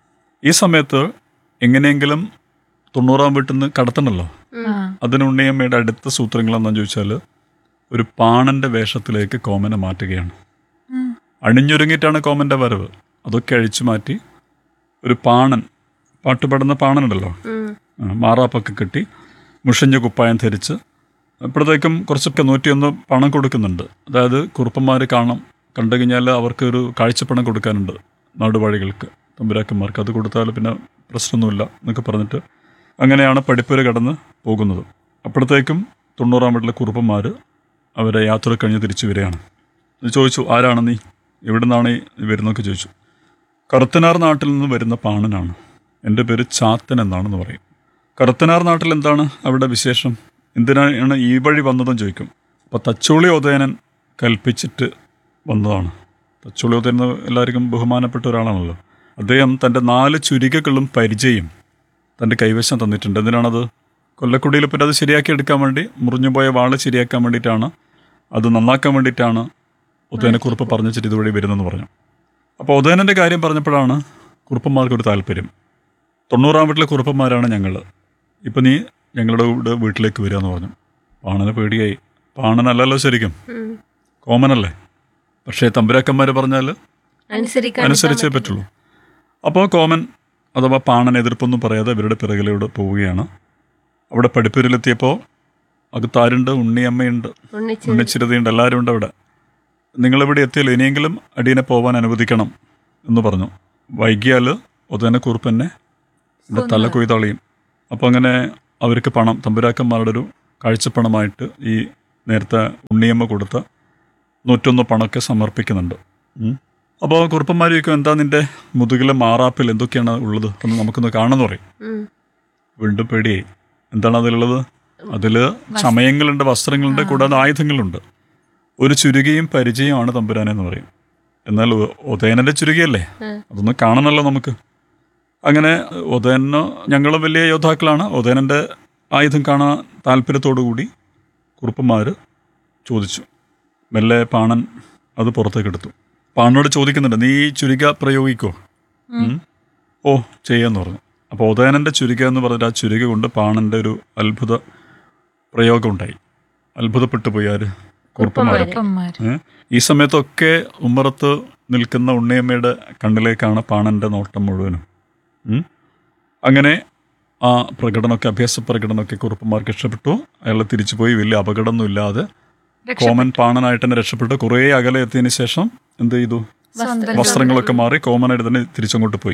ഈ സമയത്ത് എങ്ങനെയെങ്കിലും തൊണ്ണൂറാം വീട്ടിൽ നിന്ന് കടത്തണമല്ലോ ആ. അതിന് ഉണ്ണിയമ്മയുടെ അടുത്ത സൂത്രങ്ങൾ എന്താണെന്ന് ചോദിച്ചാൽ ഒരു പാണന്റെ വേഷത്തിലേക്ക് കോമനെ മാറ്റുകയാണ് ഉം. അണിഞ്ഞൊരുങ്ങിയിട്ടാണ് കോമന്റെ വരവ് അതൊക്കെ അഴിച്ചു മാറ്റി ഒരു പാണൻ പാട്ടുപാടുന്ന പാണനുണ്ടല്ലോ ആ, മാറാപ്പൊക്കെ കെട്ടി മുഷിഞ്ഞ കുപ്പായം ധരിച്ച് അപ്പോഴത്തേക്കും കുറച്ചൊക്കെ നൂറ്റിയൊന്ന് പണം കൊടുക്കുന്നുണ്ട് അതായത് കുറുപ്പന്മാർ കാണാം കണ്ടു കഴിഞ്ഞാൽ അവർക്ക് ഒരു കാഴ്ചപ്പണം കൊടുക്കാനുണ്ട് നാടുവാഴികൾക്ക് തമ്പുരാക്കന്മാർക്ക് അത് കൊടുത്താൽ പിന്നെ പ്രശ്നമൊന്നുമില്ല എന്നൊക്കെ പറഞ്ഞിട്ട് അങ്ങനെയാണ് പഠിപ്പുര കടന്ന് പോകുന്നത് അപ്പോഴത്തേക്കും തൊണ്ണൂറാം വീട്ടിലെ കുറുപ്പന്മാർ അവരെ യാത്ര കഴിഞ്ഞ് തിരിച്ചു വരികയാണ് ഇത് ചോദിച്ചു ആരാണ് നീ എവിടെ നിന്നാണ് ഈ വരുന്നതൊക്കെ ചോദിച്ചു കറുത്തനാർ നാട്ടിൽ നിന്ന് വരുന്ന പാണനാണ് എൻ്റെ പേര് ചാത്തൻ എന്നാണെന്ന് പറയും കറുത്തനാർ നാട്ടിൽ എന്താണ് അവിടെ വിശേഷം എന്തിനാണ് ഈ വഴി വന്നതെന്ന് ചോദിക്കും അപ്പോൾ തച്ചോളി ഉദയനൻ കൽപ്പിച്ചിട്ട് വന്നതാണ് തച്ചോളി ഉദയൻ എന്ന് എല്ലാവർക്കും ബഹുമാനപ്പെട്ട ഒരാളാണല്ലോ അദ്ദേഹം തൻ്റെ നാല് ചുരികകളും പരിചയം തൻ്റെ കൈവശം തന്നിട്ടുണ്ട് എന്തിനാണത് കൊല്ലക്കുടിയിൽ പിന്നെ അത് ശരിയാക്കി എടുക്കാൻ വേണ്ടി മുറിഞ്ഞുപോയ വാള് ശരിയാക്കാൻ വേണ്ടിയിട്ടാണ് അത് നന്നാക്കാൻ വേണ്ടിയിട്ടാണ് ഉദയനക്കുറിപ്പ് പറഞ്ഞു വെച്ചിട്ട് ഇതുവഴി വരുന്നെന്ന് പറഞ്ഞു അപ്പോൾ ഉദയനൻ്റെ കാര്യം പറഞ്ഞപ്പോഴാണ് കുറുപ്പന്മാർക്കൊരു താല്പര്യം തൊണ്ണൂറാം വീട്ടിലെ കുറുപ്പന്മാരാണ് ഞങ്ങൾ ഇപ്പം നീ ഞങ്ങളുടെ കൂടെ വീട്ടിലേക്ക് വരിക എന്ന് പറഞ്ഞു പാണന് പേടിയായി പാണനല്ലല്ലോ ശരിക്കും കോമനല്ലേ പക്ഷേ തമ്പുരാക്കന്മാർ പറഞ്ഞാൽ അനുസരിക്കാൻ അനുസരിച്ചേ പറ്റുള്ളൂ അപ്പോൾ കോമൻ അഥവാ പാണൻ എതിർപ്പൊന്നും പറയാതെ ഇവരുടെ പിറകിലൂടെ പോവുകയാണ് അവിടെ പഠിപ്പൂരിലെത്തിയപ്പോൾ അകത്താരുണ്ട് ഉണ്ണിയമ്മയുണ്ട് ഒന്നിച്ച് ഉണ്ണിച്ചിരുതിയുണ്ട് എല്ലാവരും ഉണ്ട് അവിടെ നിങ്ങളിവിടെ എത്തിയല്ലോ ഇനിയെങ്കിലും അടിയനെ പോവാൻ അനുവദിക്കണം എന്ന് പറഞ്ഞു വൈകിയാൽ ഉദയന കുറുപ്പന്നെ എൻ്റെ തല കൊയ്തളിയും അപ്പോൾ അങ്ങനെ അവർക്ക് പണം തമ്പുരാക്കന്മാരുടെ ഒരു കാഴ്ചപ്പണമായിട്ട് ഈ നേരത്തെ ഉണ്ണിയമ്മ കൊടുത്ത നൂറ്റൊന്ന് പണമൊക്കെ സമർപ്പിക്കുന്നുണ്ട് ഉം. അപ്പോൾ കുറുപ്പന്മാർ ചോദിക്കും എന്താ നിൻ്റെ മുതുകിലെ മാറാപ്പിൽ എന്തൊക്കെയാണ് ഉള്ളത് ഒന്ന് നമുക്കൊന്ന് കാണുമെന്ന് പറയും ഉം. വീണ്ടും പേടിയായി എന്താണ് അതിലുള്ളത് അതിൽ ചമയങ്ങളുണ്ട് വസ്ത്രങ്ങളുണ്ട് കൂടാതെ ആയുധങ്ങളുണ്ട് ഒരു ചുരുകയും പരിചയമാണ് തമ്പുരാനെന്ന് പറയും എന്നാൽ ഉ- ഉദയനന്റെ ചുരുകയല്ലേ അതൊന്ന് കാണണമല്ലോ നമുക്ക് അങ്ങനെ ഉദയനോ ഞങ്ങൾ വലിയ യോദ്ധാക്കളാണ് ഉദയനന്റെ ആയുധം കാണാൻ താല്പര്യത്തോടു കൂടി കുറുപ്പന്മാർ ചോദിച്ചു മെല്ലെ പാണൻ അത് പുറത്തേക്ക് എടുത്തു പാണനോട് ചോദിക്കുന്നുണ്ട് നീ ഈ ചുരിക പ്രയോഗിക്കോ ഉം. ഓ ചെയ്യാന്ന് പറഞ്ഞു അപ്പോൾ ഉദയനന്റെ ചുരിക എന്ന് പറഞ്ഞിട്ട് ആ ചുരിക കൊണ്ട് പാണന്റെ ഒരു അത്ഭുത പ്രയോഗം ഉണ്ടായി അത്ഭുതപ്പെട്ടു പോയി ആര് കുറുപ്പന്മാർ കുറുപ്പന്മാർ ഏ? ഈ സമയത്തൊക്കെ ഉമ്മറത്ത് നിൽക്കുന്ന ഉണ്ണിയമ്മയുടെ കണ്ണിലേക്കാണ് പാണന്റെ നോട്ടം മുഴുവനും ഉം. അങ്ങനെ ആ പ്രകടനമൊക്കെ അഭ്യാസ പ്രകടനമൊക്കെ കുറുപ്പന്മാർക്ക് ഇഷ്ടപ്പെട്ടു അയാൾ തിരിച്ചു പോയി വലിയ അപകടമൊന്നും ഇല്ലാതെ കോമൻ പാണനായിട്ട് തന്നെ രക്ഷപ്പെട്ട് കുറേ അകലെ എത്തിയതിന് ശേഷം എന്ത് ചെയ്തു സ്വന്തം വസ്ത്രങ്ങളൊക്കെ മാറി കോമനായിട്ട് തന്നെ തിരിച്ചങ്ങോട്ട് പോയി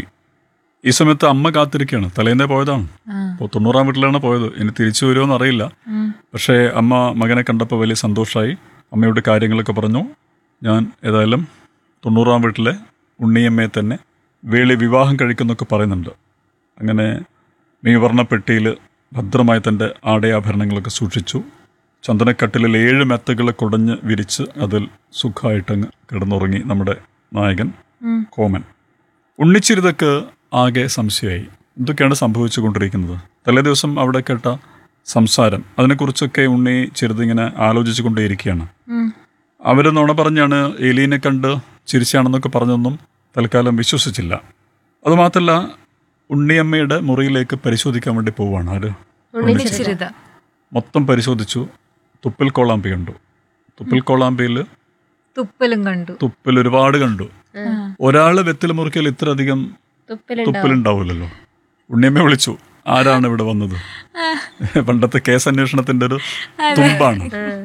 ഈ സമയത്ത് അമ്മ കാത്തിരിക്കുകയാണ് തലേന്നേ പോയതാണ് ആ. അപ്പോൾ തൊണ്ണൂറാം വീട്ടിലാണ് പോയത് ഇനി തിരിച്ചു വരുമോ എന്നറിയില്ല ഉം. പക്ഷേ അമ്മ മകനെ കണ്ടപ്പോൾ വലിയ സന്തോഷമായി അമ്മയോട് കാര്യങ്ങളൊക്കെ പറഞ്ഞു ഞാൻ ഏതായാലും തൊണ്ണൂറാം വീട്ടിലെ ഉണ്ണിയമ്മയെ തന്നെ വേളി വിവാഹം കഴിക്കുന്നൊക്കെ പറയുന്നുണ്ട് അങ്ങനെ മീവർണ്ണ പെട്ടിയിൽ ഭദ്രമായി തൻ്റെ ആടയാഭരണങ്ങളൊക്കെ സൂക്ഷിച്ചു ചന്ദനക്കട്ടിലിൽ ഏഴ് മെത്തകൾ കുടഞ്ഞ് വിരിച്ച് അതിൽ സുഖമായിട്ടങ്ങ് കിടന്നുറങ്ങി നമ്മുടെ നായകൻ ഉം. കോമൻ ഉണ്ണിച്ചിരുതക്ക് ആകെ സംശയമായി എന്തൊക്കെയാണ് സംഭവിച്ചു കൊണ്ടിരിക്കുന്നത് തലേ ദിവസം അവിടെ കേട്ട സംസാരം അതിനെക്കുറിച്ചൊക്കെ ഉണ്ണി ചെറുതിങ്ങനെ ആലോചിച്ചു കൊണ്ടേയിരിക്കുകയാണ് ഉം. അവർ നുണ പറഞ്ഞാണ് എലീനെ കണ്ട് ചിരിച്ചാണെന്നൊക്കെ പറഞ്ഞൊന്നും തൽക്കാലം വിശ്വസിച്ചില്ല അതുമാത്രല്ല ഉണ്ണിയമ്മയുടെ മുറിയിലേക്ക് പരിശോധിക്കാൻ വേണ്ടി പോവുകയാണ് ആര് ഉണ്ണിച്ചിരുത മൊത്തം പരിശോധിച്ചു തുപ്പിൽ കോളാമ്പി കണ്ടു തുപ്പിൽ കോളാമ്പിയിൽ തുപ്പലും കണ്ടു തുപ്പിൽ ഒരുപാട് കണ്ടു ആ. ഒരാൾ വെത്തിൽ മുറിക്കൽ ഇത്രയധികം തുപ്പലുണ്ടാവും തുപ്പലുണ്ടാവില്ലല്ലോ ഉണ്ണിയമ്മ വിളിച്ചു ആരാണ് ഇവിടെ വന്നത് പണ്ടത്തെ കേസ് അന്വേഷണത്തിന്റെ ഒരു തുമ്പാണ്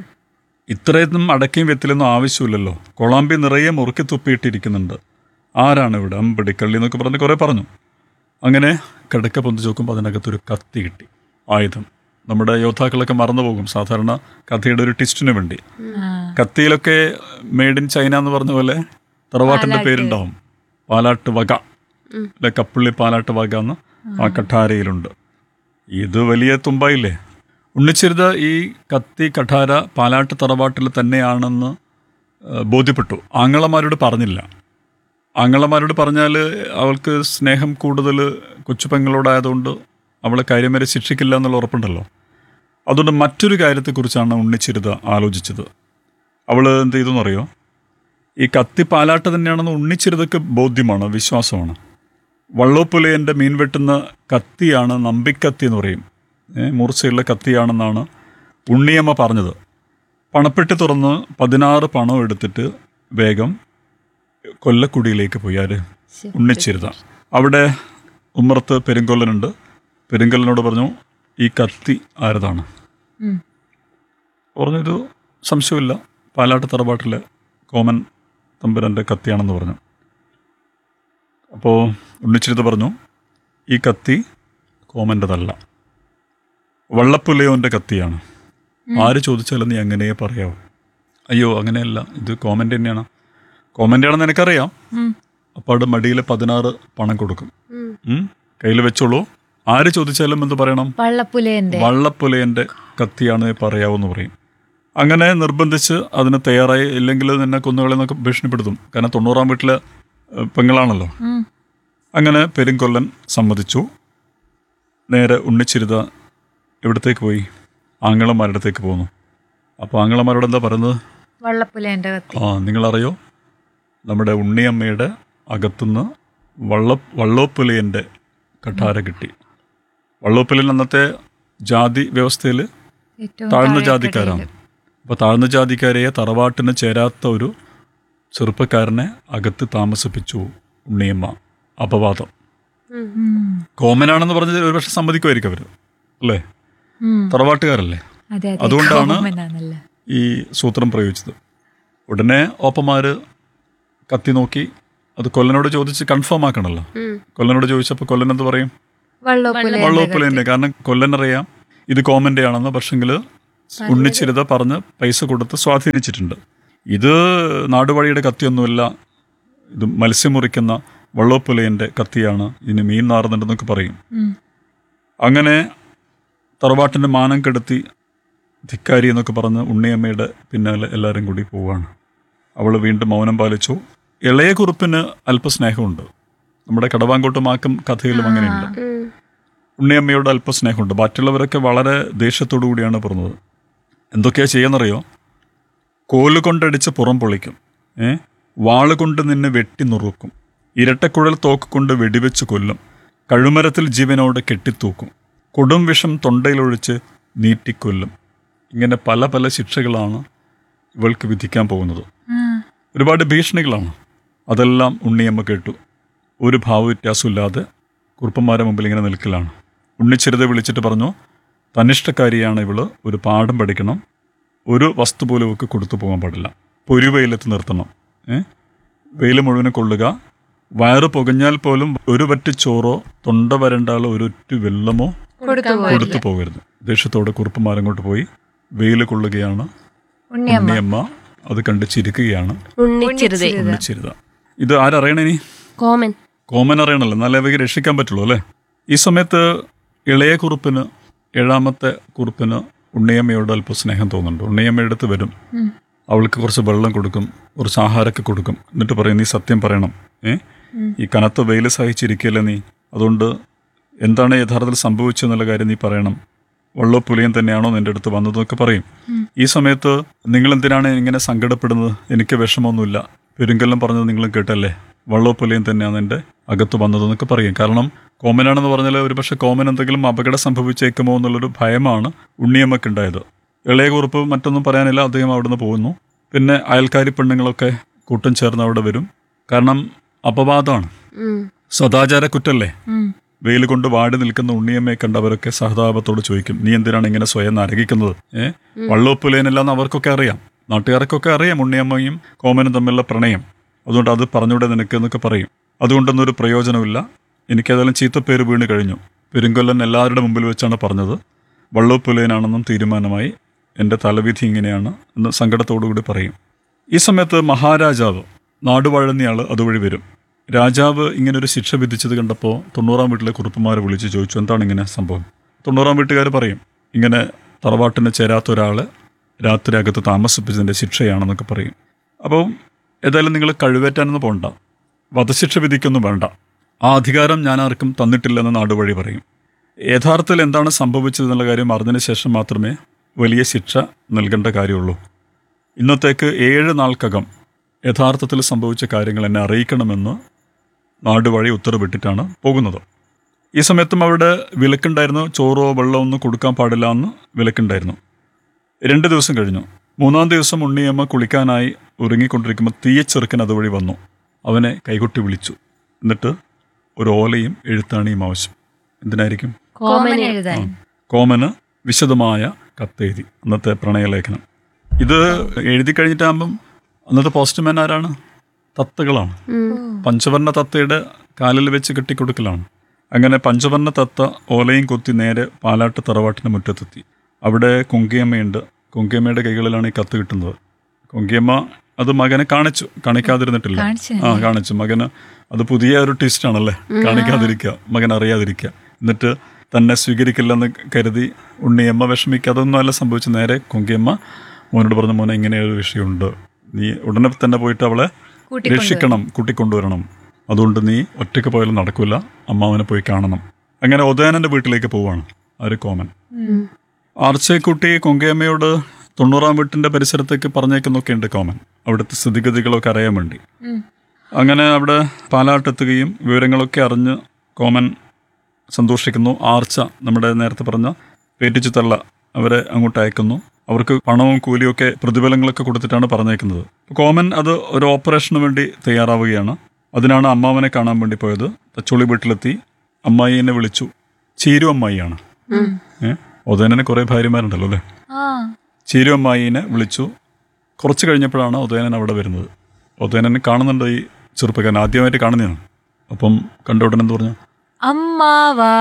ഇത്രയൊന്നും അടക്കയും വെത്തിലൊന്നും ആവശ്യമില്ലല്ലോ കൊളാമ്പി നിറയെ മുറുക്കി തുപ്പിയിട്ടിരിക്കുന്നുണ്ട് ആരാണ് ഇവിടെ അമ്പടി കള്ളി എന്നൊക്കെ പറഞ്ഞ് കുറെ പറഞ്ഞു അങ്ങനെ കിടക്ക പൊന്തിച്ച് നോക്കുമ്പോൾ അതിനകത്തൊരു കത്തി കിട്ടി ആയുധം നമ്മുടെ യോദ്ധാക്കളൊക്കെ മറന്നു പോകും സാധാരണ കഥയുടെ ഒരു ടിസ്റ്റിന് വേണ്ടി ആ. കത്തിയിലൊക്കെ മെയ്ഡ് ഇൻ ചൈന എന്ന് പറഞ്ഞ പോലെ തറവാട്ടിന്റെ പേരുണ്ടാവും പാലാട്ട് വക അല്ലെ കപ്പുള്ളി പാലാട്ട് വക എന്ന് ആ കഠാരയിലുണ്ട് ഇത് വലിയ തുമ്പായില്ലേ ഉണ്ണിച്ചിരുത ഈ കത്തി കഠാര പാലാട്ട് തറവാട്ടിൽ തന്നെയാണെന്ന് ആ, ബോധ്യപ്പെട്ടു ആങ്ങളമാരോട് പറഞ്ഞില്ല ആങ്ങളമാരോട് പറഞ്ഞാൽ അവൾക്ക് സ്നേഹം കൂടുതൽ കൊച്ചുപെങ്ങളോടായതുകൊണ്ട് അവളെ കാര്യം വരെ ശിക്ഷിക്കില്ല എന്നുള്ള ഉറപ്പുണ്ടല്ലോ അതുകൊണ്ട് മറ്റൊരു കാര്യത്തെക്കുറിച്ചാണ് ഉണ്ണിച്ചിരുത ആലോചിച്ചത് അവൾ എന്ത് ചെയ്തു എന്നറിയോ ഈ കത്തി പാലാട്ട് തന്നെയാണെന്ന് ഉണ്ണിച്ചിരുതൊക്കെ ബോധ്യമാണ് വിശ്വാസമാണ് വള്ളോപ്പുലയൻ്റെ മീൻ വെട്ടുന്ന കത്തിയാണ് നമ്പിക്കത്തി എന്ന് പറയും ഏ, മൂർച്ചയുള്ള കത്തിയാണെന്നാണ് ഉണ്ണിയമ്മ പറഞ്ഞത് പണപ്പെട്ടി തുറന്ന് പതിനാറ് പണം എടുത്തിട്ട് വേഗം കൊല്ലക്കുടിയിലേക്ക് പോയി ആര് ഉണ്ണിച്ചിരുത അവിടെ ഉമ്മറത്ത് പെരുങ്കൊല്ലനുണ്ട് പെരുങ്കൊല്ലനോട് പറഞ്ഞു ഈ കത്തി ആരതാണ് ഉം. പറഞ്ഞൊരു സംശയമില്ല പാലാട്ട് തറവാട്ടിലെ കോമൻ തമ്പുരാൻ്റെ കത്തിയാണെന്ന് പറഞ്ഞു അപ്പോൾ ഉണ്ണിച്ചിരുത്ത് പറഞ്ഞു ഈ കത്തി കോമൻ്റെതല്ല വള്ളപ്പുലയോൻ്റെ കത്തിയാണ് ആര് ചോദിച്ചാലും നീ അങ്ങനെയേ പറയാവൂ അയ്യോ അങ്ങനെയല്ല ഇത് കോമൻ്റ് തന്നെയാണ് കോമൻ്റ് ആണെന്ന് എനിക്കറിയാം ഉം. അപ്പോൾ അവിടെ മടിയിൽ പതിനാറ് പണം കൊടുക്കും കയ്യിൽ വെച്ചോളൂ ആര് ചോദിച്ചാലും എന്ത് പറയണം വള്ളപ്പുലേന്റെ വള്ളപ്പുലയൻ്റെ കത്തിയാണ് പറയാവെന്ന് പറയും അങ്ങനെ നിർബന്ധിച്ച് അതിന് തയ്യാറായി ഇല്ലെങ്കിൽ നിന്നെ കൊന്നുകളെന്നൊക്കെ ഭീഷണിപ്പെടുത്തും കാരണം തൊണ്ണൂറാം വീട്ടിലെ ഏഹ്, പെങ്ങളാണല്ലോ ഉം. അങ്ങനെ പെരുങ്കൊല്ലൻ സമ്മതിച്ചു നേരെ ഉണ്ണിച്ചിരുത എവിടത്തേക്ക് പോയി ആങ്ങളമാരുടെ അടുത്തേക്ക് പോന്നു അപ്പോൾ ആങ്ങളമാരോട് എന്താ പറയുന്നത് വള്ളപ്പുലേന്റെ കത്തി ആ നിങ്ങളറിയോ നമ്മുടെ ഉണ്ണിയമ്മയുടെ അകത്തുനിന്ന് വള്ള വള്ളോപ്പുലിയൻ്റെ കഠാര കിട്ടി വള്ളോപ്പുലിയൻ അന്നത്തെ ജാതി വ്യവസ്ഥയിൽ ഏറ്റവും താഴ്ന്ന താഴെ ജാതിക്കാരാണ് കടയില്. അപ്പോൾ താഴ്ന്ന ജാതിക്കാരെ തറവാട്ടിന് ചേരാത്ത ഒരു ചെറുപ്പക്കാരനെ അകത്ത് താമസിപ്പിച്ചു ഉണ്ണിയമ്മ അപവാദം ഉം. കോമനാണെന്ന് പറഞ്ഞത് ഒരുപക്ഷെ സമ്മതിക്കുമായിരിക്കും അവർ അല്ലേ ഉം. തറവാട്ടുകാരല്ലേ അതെ അതെ അതുകൊണ്ടാണ് കോമനാണല്ലോ. ഈ സൂത്രം പ്രയോഗിച്ചത് ഉടനെ ഓപ്പന്മാർ കത്തി നോക്കി അത് കൊല്ലനോട് ചോദിച്ച് കൺഫേം ആക്കണമല്ലോ കൊല്ലനോട് ചോദിച്ചപ്പോൾ കൊല്ലൻ എന്ത് പറയും വള്ളപ്പുലേന്റെ വള്ളോപ്പുലേൻ്റെ കാരണം കൊല്ലൻ അറിയാം ഇത് കോമൻ്റെ ആണെന്ന് പക്ഷെങ്കിൽ ഉണ്ണിച്ചിരുത പറഞ്ഞ് പൈസ കൊടുത്ത് സ്വാധീനിച്ചിട്ടുണ്ട് ഇത് നാടുവഴിയുടെ കത്തിയൊന്നുമല്ല ഇത് മത്സ്യം മുറിക്കുന്ന വള്ളോപ്പുലയൻ്റെ കത്തിയാണ് ഇതിന് മീൻ നാറുന്നുണ്ടെന്നൊക്കെ പറയും ഉം. അങ്ങനെ തറവാട്ടിൻ്റെ മാനം കെടുത്തി ധിക്കാരി എന്നൊക്കെ പറഞ്ഞ് ഉണ്ണിയമ്മയുടെ പിന്നാലെ എല്ലാവരും കൂടി പോവുകയാണ് അവൾ വീണ്ടും മൗനം പാലിച്ചു ഇളയ കുറുപ്പിന് അല്പസ്നേഹമുണ്ട് നമ്മുടെ കടവാങ്കോട്ട് മാക്കം കഥയിലും അങ്ങനെയുണ്ട് ഉണ്ണിയമ്മയോട് അല്പസ്നേഹമുണ്ട് മറ്റുള്ളവരൊക്കെ വളരെ ദേഷ്യത്തോടു കൂടിയാണ് പറഞ്ഞത് എന്തൊക്കെയാ ചെയ്യാന്നറിയോ കോല് കൊണ്ടടിച്ച് പുറം പൊളിക്കും ഏ വാള് കൊണ്ട് നിന്നെ വെട്ടി നുറുക്കും ഇരട്ടക്കുഴൽ തോക്ക് കൊണ്ട് വെടിവെച്ച് കൊല്ലും കഴുമരത്തിൽ ജീവനോട് കെട്ടിത്തൂക്കും കൊടും വിഷം തൊണ്ടയിലൊഴിച്ച് നീട്ടിക്കൊല്ലും ഇങ്ങനെ പല പല ശിക്ഷകളാണ് ഇവൾക്ക് വിധിക്കാൻ പോകുന്നത് ആ. ഒരുപാട് ഭീഷണികളാണ് അതെല്ലാം ഉണ്ണിയമ്മ കേട്ടു ഒരു ഭാവവ്യത്യാസമില്ലാതെ കുറുപ്പന്മാരെ മുമ്പിൽ ഇങ്ങനെ നിൽക്കലാണ് ഉണ്ണിച്ചെരുതെ വിളിച്ചിട്ട് പറഞ്ഞു തനിഷ്ടക്കാരിയാണ് ഇവള് ഒരു പാഠം പഠിക്കണം ഒരു വസ്തു പോലും ഒക്കെ കൊടുത്തു പോകാൻ പാടില്ല പൊരുവെയിലത്ത് നിർത്തണം ഏ വെയിൽ മുഴുവനും കൊള്ളുക വയറ് പുകഞ്ഞാൽ പോലും ഒരു പറ്റ് ചോറോ തൊണ്ട വരണ്ടാലോ ഒരൊറ്റ വെള്ളമോ കൊടുത്തു പോയി കൊടുത്തു പോകരുത് ദേഷ്യത്തോടെ കുറുപ്പന്മാരങ്ങോട്ട് പോയി വെയിൽ കൊള്ളുകയാണ് ഉണ്ണിയമ്മ ഉണ്ണിയമ്മ അത് കണ്ട് ചിരിക്കുകയാണ് ഉണ്ണിച്ചിരുതേ ഉണ്ണിച്ചിരുത ഇത് ആരറിയണേ ഇനി കോമൻ കോമൻ അറിയണല്ലോ എന്നാലേ അവയ്ക്ക് രക്ഷിക്കാൻ പറ്റുള്ളൂ അല്ലേ ഈ സമയത്ത് ഇളയ കുറുപ്പിന് ഏഴാമത്തെ കുറുപ്പിന് ഉണ്ണിയമ്മയോട് അല്പം സ്നേഹം തോന്നുന്നുണ്ട് ഉണ്ണിയമ്മ അടുത്ത് വരും ഉം. അവൾക്ക് കുറച്ച് വെള്ളം കൊടുക്കും കുറച്ച് ആഹാരമൊക്കെ കൊടുക്കും എന്നിട്ട് പറയും നീ സത്യം പറയണം ഏ ഈ കനത്ത വെയിൽ സഹിച്ചിരിക്കുകയല്ലേ നീ അതുകൊണ്ട് എന്താണ് യഥാർത്ഥത്തിൽ സംഭവിച്ചെന്നുള്ള കാര്യം നീ പറയണം വള്ളപ്പുലിയൻ തന്നെയാണോ നിന്റെ അടുത്ത് വന്നതെന്നൊക്കെ പറയും ഈ സമയത്ത് നിങ്ങൾ എന്തിനാണ് ഇങ്ങനെ സങ്കടപ്പെടുന്നത് എനിക്ക് വിഷമമൊന്നുമില്ല പെരുങ്കല്ലം പറഞ്ഞത് നിങ്ങളും കേട്ടല്ലേ വള്ളപ്പുലിയൻ തന്നെയാണ് എൻ്റെ അകത്ത് വന്നതെന്നൊക്കെ പറയും കാരണം കോമനാണെന്ന് പറഞ്ഞാൽ ഒരുപക്ഷെ കോമൻ എന്തെങ്കിലും അപകടം സംഭവിച്ചേക്കുമോ എന്നുള്ളൊരു ഭയമാണ് ഉണ്ണിയമ്മക്കുണ്ടായത് ഇളയ കുറിപ്പ് മറ്റൊന്നും പറയാനില്ല അദ്ദേഹം അവിടുന്ന് പോകുന്നു പിന്നെ അയൽക്കാരി പെണ്ണുങ്ങളൊക്കെ കൂട്ടം ചേർന്ന് അവിടെ വരും കാരണം അപവാദമാണ് സദാചാര കുറ്റല്ലേ ഉം. വെയിൽ കൊണ്ട് വാടി നിൽക്കുന്ന ഉണ്ണിയമ്മയെ കണ്ടവരൊക്കെ സഹതാപത്തോട് ചോദിക്കും നീ എന്തിനാണ് ഇങ്ങനെ സ്വയം നരകിക്കുന്നത് ഏ വള്ളൊപ്പുലേനെല്ലാം അവർക്കൊക്കെ അറിയാം നാട്ടുകാർക്കൊക്കെ അറിയാം ഉണ്ണിയമ്മയും കോമനും തമ്മിലുള്ള പ്രണയം അതുകൊണ്ട് അത് പറഞ്ഞൂടെ നിനക്ക് എന്നൊക്കെ പറയും അതുകൊണ്ടൊന്നും ഒരു പ്രയോജനമില്ല എനിക്കതെല്ലാം ചീത്തപ്പേര് വീണ് കഴിഞ്ഞു പെരുങ്കൊല്ലൻ എല്ലാവരുടെ മുമ്പിൽ വെച്ചാണ് പറഞ്ഞത് വള്ളൊപ്പുലേനാണെന്നും തീരുമാനമായി എൻ്റെ തലവിധി ഇങ്ങനെയാണ് എന്ന് സങ്കടത്തോടു കൂടി പറയും ഈ സമയത്ത് മഹാരാജാവ് നാടുവാഴുന്നയാൾ അതുവഴി വരും രാജാവ് ഇങ്ങനെ ഒരു ശിക്ഷ വിധിച്ചത് കണ്ടപ്പോൾ തൊണ്ണൂറാം വീട്ടിലെ കുറുപ്പന്മാരെ വിളിച്ച് ചോദിച്ചു എന്താണ് ഇങ്ങനെ സംഭവം തൊണ്ണൂറാം വീട്ടുകാർ പറയും ഇങ്ങനെ തറവാട്ടിന് ചേരാത്ത ഒരാളെ രാത്രി അകത്ത് താമസിപ്പിച്ചതിൻ്റെ ശിക്ഷയാണെന്നൊക്കെ പറയും അപ്പോൾ ഏതായാലും നിങ്ങൾ കഴിവേറ്റാനൊന്നും പോകണ്ട വധശിക്ഷ വിധിക്കൊന്നും വേണ്ട ആ അധികാരം ഞാൻ ആർക്കും തന്നിട്ടില്ലെന്ന് നാടുവഴി പറയും യഥാർത്ഥത്തിൽ എന്താണ് സംഭവിച്ചതെന്നുള്ള കാര്യം അറിഞ്ഞതിന് ശേഷം മാത്രമേ വലിയ ശിക്ഷ നൽകേണ്ട കാര്യമുള്ളൂ ഇന്നത്തേക്ക് ഏഴ് നാൾക്കകം യഥാർത്ഥത്തിൽ സംഭവിച്ച കാര്യങ്ങൾ എന്നെ അറിയിക്കണമെന്ന് നാടുവഴി ഉത്തരവിട്ടിട്ടാണ് പോകുന്നത് ഈ സമയത്തും അവിടെ വിലക്കുണ്ടായിരുന്നു ചോറോ വെള്ളമോ ഒന്നും കൊടുക്കാൻ പാടില്ല എന്ന് വിലക്കുണ്ടായിരുന്നു രണ്ട് ദിവസം കഴിഞ്ഞു മൂന്നാം ദിവസം ഉണ്ണിയമ്മ കുളിക്കാനായി ഒരുങ്ങിക്കൊണ്ടിരിക്കുമ്പോൾ തീയച്ചെറുക്കൻ അതുവഴി വന്നു അവനെ കൈകൊട്ടി വിളിച്ചു എന്നിട്ട് ഒരു ഓലയും എഴുത്താണിയും ആവശ്യം എന്തിനായിരിക്കും കോമൻ എഴുതാൻ കോമന് വിശദമായ കത്തെഴുതി അന്നത്തെ പ്രണയലേഖനം ഇത് എഴുതി കഴിഞ്ഞിട്ടാകുമ്പം അന്നത്തെ പോസ്റ്റ്മാൻ ആരാണ് തത്തകളാണ് പഞ്ചവർണ്ണ തത്തയുടെ കാലിൽ വെച്ച് കെട്ടിക്കൊടുക്കലാണ് അങ്ങനെ പഞ്ചവർണ്ണ തത്ത ഓലയും കൊത്തി നേരെ പാലാട്ട് തറവാട്ടിന് മുറ്റത്തെത്തി അവിടെ കുങ്കിയമ്മയുണ്ട് കുങ്കിയമ്മയുടെ കൈകളിലാണ് ഈ കത്ത് കിട്ടുന്നത് കുങ്കിയമ്മ അത് മകനെ കാണിച്ചു കാണിക്കാതിരുന്നിട്ടില്ല കാണിച്ചു ആ കാണിച്ചു മകന് അത് പുതിയ ഒരു ട്വിസ്റ്റ് ആണല്ലേ കാണിക്കാതിരിക്കുക മകൻ അറിയാതിരിക്കുക എന്നിട്ട് തന്നെ സ്വീകരിക്കില്ലെന്ന് കരുതി ഉണ്ണിയമ്മ വിഷമിക്കുക അതൊന്നും അല്ല സംഭവിച്ചു നേരെ കുങ്കിയമ്മ മോനോട് പറഞ്ഞു മോനെ ഇങ്ങനെ ഒരു വിഷയമുണ്ട് നീ ഉടനെ തന്നെ പോയിട്ട് അവളെ രക്ഷിക്കണം കൂട്ടിക്കൊണ്ടുവരണം അതുകൊണ്ട് നീ ഒറ്റയ്ക്ക് പോയാലും നടക്കില്ല അമ്മാവനെ പോയി കാണണം അങ്ങനെ ഒതേനന്റെ വീട്ടിലേക്ക് പോവാണ് ആ ഒരു കോമൻ ആർച്ചേക്കുട്ടി കൊങ്കയമ്മയോട് തൊണ്ണൂറാം വീട്ടിന്റെ പരിസരത്തേക്ക് പറഞ്ഞേക്കുന്നൊക്കെ ഉണ്ട് കോമൻ അവിടുത്തെ സ്ഥിതിഗതികളൊക്കെ അറിയാൻ വേണ്ടി അങ്ങനെ അവിടെ പാലാട്ടെത്തുകയും വിവരങ്ങളൊക്കെ അറിഞ്ഞ് കോമൻ സന്തോഷിക്കുന്നു ആർച്ച നമ്മുടെ നേരത്തെ പറഞ്ഞ പേറ്റിച്ചു തള്ള അവരെ അങ്ങോട്ട് അയക്കുന്നു അവർക്ക് പണവും കൂലിയും ഒക്കെ പ്രതിഫലങ്ങളൊക്കെ കൊടുത്തിട്ടാണ് പറഞ്ഞേക്കുന്നത് കോമൻ അത് ഒരു ഓപ്പറേഷന് വേണ്ടി തയ്യാറാവുകയാണ് അതിനാണ് അമ്മാവനെ കാണാൻ വേണ്ടി പോയത് തച്ചോളി വീട്ടിലെത്തി അമ്മായിനെ വിളിച്ചു ചീരു അമ്മായിയാണ് ഏഹ് ഉദയനന് കുറേ ഭാര്യമാരുണ്ടല്ലോ അല്ലേ ആ ചീരു അമ്മായിനെ വിളിച്ചു കുറച്ച് കഴിഞ്ഞപ്പോഴാണ് ഉദയനൻ അവിടെ വരുന്നത് ഉദയനനെ കാണുന്നുണ്ട് ഈ ചെറുപ്പക്കാരൻ ആദ്യമായിട്ട് കാണുന്നതാണ് അപ്പം കണ്ട ഉടനെ എന്ത് പറഞ്ഞു അമ്മാവാ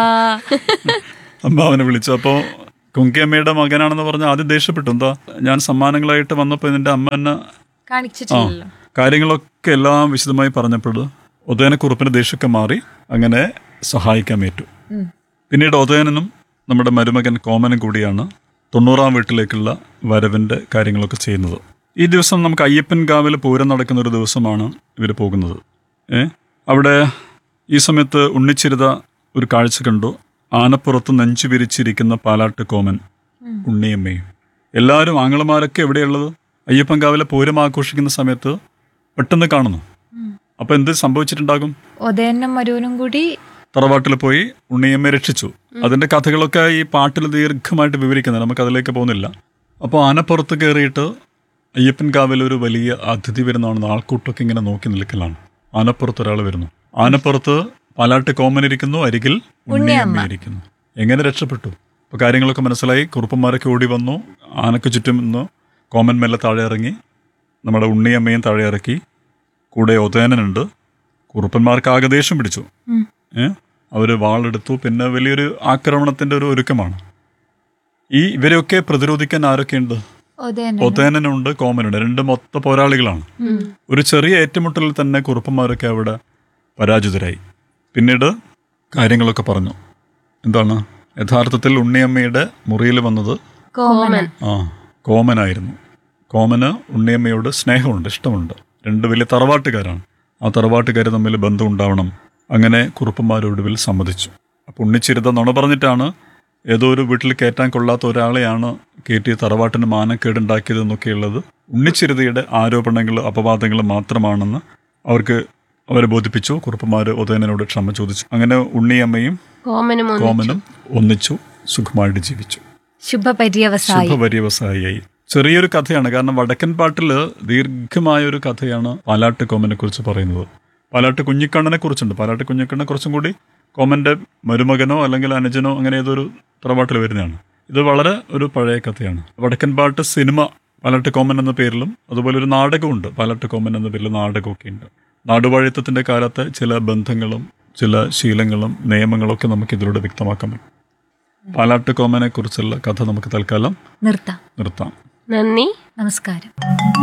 അമ്മാവനെ വിളിച്ചു അപ്പോൾ കുങ്കിയമ്മയുടെ മകനാണെന്ന് പറഞ്ഞ് ആദ്യം ദേഷ്യപ്പെട്ടു എന്താ ഞാൻ സമ്മാനങ്ങളായിട്ട് വന്നപ്പോൾ നിന്റെ അമ്മ എന്നെ ആ കാണിച്ചിട്ടില്ലല്ലോ കാര്യങ്ങളൊക്കെ എല്ലാം വിശദമായി പറഞ്ഞപ്പോൾ ഉദയനക്കുറുപ്പിന് ദേഷ്യമൊക്കെ മാറി അങ്ങനെ സഹായിക്കാൻ ഏറ്റു ഉം. പിന്നീട് ഉദയനനും നമ്മുടെ മരുമകൻ കോമനും കൂടിയാണ് തൊണ്ണൂറാം വീട്ടിലേക്കുള്ള വരവിൻ്റെ കാര്യങ്ങളൊക്കെ ചെയ്യുന്നത് ഈ ദിവസം നമുക്ക് അയ്യപ്പൻകാവിൽ പൂരം നടക്കുന്ന ഒരു ദിവസമാണ് ഇവർ പോകുന്നത് ഏ അവിടെ ഈ സമയത്ത് ഉണ്ണിച്ചിരുത ഒരു കാഴ്ച കണ്ടു ആനപ്പുറത്ത് നെഞ്ചു വിരിച്ചിരിക്കുന്ന പാലാട്ട് കോമൻ ഉണ്ണിയമ്മയും എല്ലാവരും ആങ്ങളമാരൊക്കെ എവിടെയുള്ളത് അയ്യപ്പൻകാവിലെ പൂരം ആഘോഷിക്കുന്ന സമയത്ത് പെട്ടെന്ന് കാണുന്നു അപ്പൊ എന്ത് സംഭവിച്ചിട്ടുണ്ടാകും ഉദയനും മരുവനും കൂടി തറവാട്ടിൽ പോയി ഉണ്ണിയമ്മയെ രക്ഷിച്ചു അതിന്റെ കഥകളൊക്കെ ഈ പാട്ടിൽ ദീർഘമായിട്ട് വിവരിക്കുന്നത് നമുക്ക് അതിലേക്ക് പോകുന്നില്ല അപ്പോൾ ആനപ്പുറത്ത് കയറിയിട്ട് അയ്യപ്പൻകാവിൽ ഒരു വലിയ അതിഥി വരുന്നതാണ് ആൾക്കൂട്ടൊക്കെ ഇങ്ങനെ നോക്കി നിൽക്കലാണ് ആനപ്പുറത്ത് ഒരാൾ വരുന്നു ആനപ്പുറത്ത് പാലാട്ട് കോമൻ ഇരിക്കുന്നു അരികിൽ ഉണ്ണിയമ്മ ഇരിക്കുന്നു എങ്ങനെ രക്ഷപ്പെട്ടു അപ്പോൾ കാര്യങ്ങളൊക്കെ മനസ്സിലായി കുറുപ്പന്മാരൊക്കെ ഓടി വന്നു ആനക്ക് ചുറ്റും നിന്ന് കോമൻ മെല്ലെ താഴെ ഇറങ്ങി നമ്മുടെ ഉണ്ണിയമ്മയും താഴെ ഇറക്കി കൂടെ ഒതേനനുണ്ട് കുറുപ്പന്മാർക്ക് ആകെ ദേഷ്യം പിടിച്ചു ഉം. ഏ അവര് വാളെടുത്തു പിന്നെ വലിയൊരു ആക്രമണത്തിന്റെ ഒരു ഒരുക്കമാണ് ഈ ഇവരെയൊക്കെ പ്രതിരോധിക്കാൻ ആരൊക്കെയുണ്ട് ഉദയനും ഒതേനനുണ്ട് കോമനുണ്ട് രണ്ട് മൊത്ത പോരാളികളാണ് ഒരു ചെറിയ ഏറ്റുമുട്ടലിൽ തന്നെ കുറുപ്പന്മാരൊക്കെ അവിടെ പരാജിതരായി പിന്നീട് കാര്യങ്ങളൊക്കെ പറഞ്ഞു എന്താണ് യഥാർത്ഥത്തിൽ ഉണ്ണിയമ്മയുടെ മുറിയിൽ വന്നത് കോമൻ ആ കോമനായിരുന്നു കോമന് ഉണ്ണിയമ്മയോട് സ്നേഹമുണ്ട് ഇഷ്ടമുണ്ട് രണ്ട് വലിയ തറവാട്ടുകാരാണ് ആ തറവാട്ടുകാർ തമ്മിൽ ബന്ധം ഉണ്ടാവണം അങ്ങനെ കുറുപ്പന്മാർ ഒടുവിൽ സമ്മതിച്ചു അപ്പോൾ ഉണ്ണിച്ചിരുത നുണ പറഞ്ഞിട്ടാണ് ഏതോ ഒരു വീട്ടിൽ കയറ്റാൻ കൊള്ളാത്ത ഒരാളെയാണ് കയറ്റി തറവാട്ടിന് മാനക്കേടുണ്ടാക്കിയതെന്നൊക്കെയുള്ളത് ഉണ്ണിച്ചിരുതയുടെ ആരോപണങ്ങൾ അപവാദങ്ങൾ മാത്രമാണെന്ന് അവർക്ക് അവരെ ബോധിപ്പിച്ചു കുറുപ്പന്മാർ ഉദയനോട് ക്ഷമ ചോദിച്ചു അങ്ങനെ ഉണ്ണിയമ്മയും കോമനും ഒന്ന് കോമനും ഒന്നിച്ചു സുഖമായിട്ട് ജീവിച്ചു ശുഭപര്യവസായി ശുഭപര്യവസായിയായി ചെറിയൊരു കഥയാണ് കാരണം വടക്കൻ പാട്ടിൽ ദീർഘമായ ഒരു കഥയാണ് പാലാട്ട് കോമനെ കുറിച്ച് പറയുന്നത് പാലാട്ട് കുഞ്ഞിക്കണ്ണനെ കുറിച്ചുണ്ട് പാലാട്ട് കുഞ്ഞിക്കണ്ണനെ കുറച്ചും കൂടി കോമന്റെ മരുമകനോ അല്ലെങ്കിൽ അനുജനോ അങ്ങനെ ഏതൊരു തറവാട്ടിൽ വരുന്നതാണ് ഇത് വളരെ ഒരു പഴയ കഥയാണ് വടക്കൻ പാട്ട് സിനിമ പാലാട്ട് കോമൻ എന്ന പേരിലും അതുപോലെ ഒരു നാടകമുണ്ട് പാലാട്ട് കോമൻ എന്ന പേരിൽ നാടകമൊക്കെ ഉണ്ട് നാടുവാഴിത്തത്തിന്റെ കാലത്തെ ചില ബന്ധങ്ങളും ചില ശീലങ്ങളും നിയമങ്ങളൊക്കെ നമുക്ക് ഇതിലൂടെ വ്യക്തമാക്കാൻ പറ്റും പാലാട്ട് കോമനെ കുറിച്ചുള്ള കഥ നമുക്ക് തൽക്കാലം നിർത്താം നിർത്താം നന്ദി നമസ്കാരം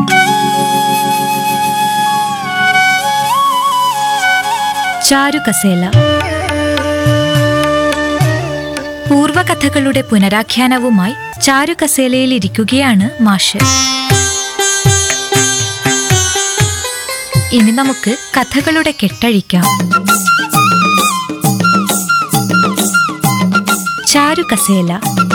ചാരുകസേല പൂർവകഥകളുടെ പുനരാഖ്യാനവുമായി ചാരുകസേലയിൽ ഇരിക്കുകയാണ് മാഷ് ഇനി നമുക്ക് കഥകളുടെ കെട്ടഴിക്കാം ചാരുകസേല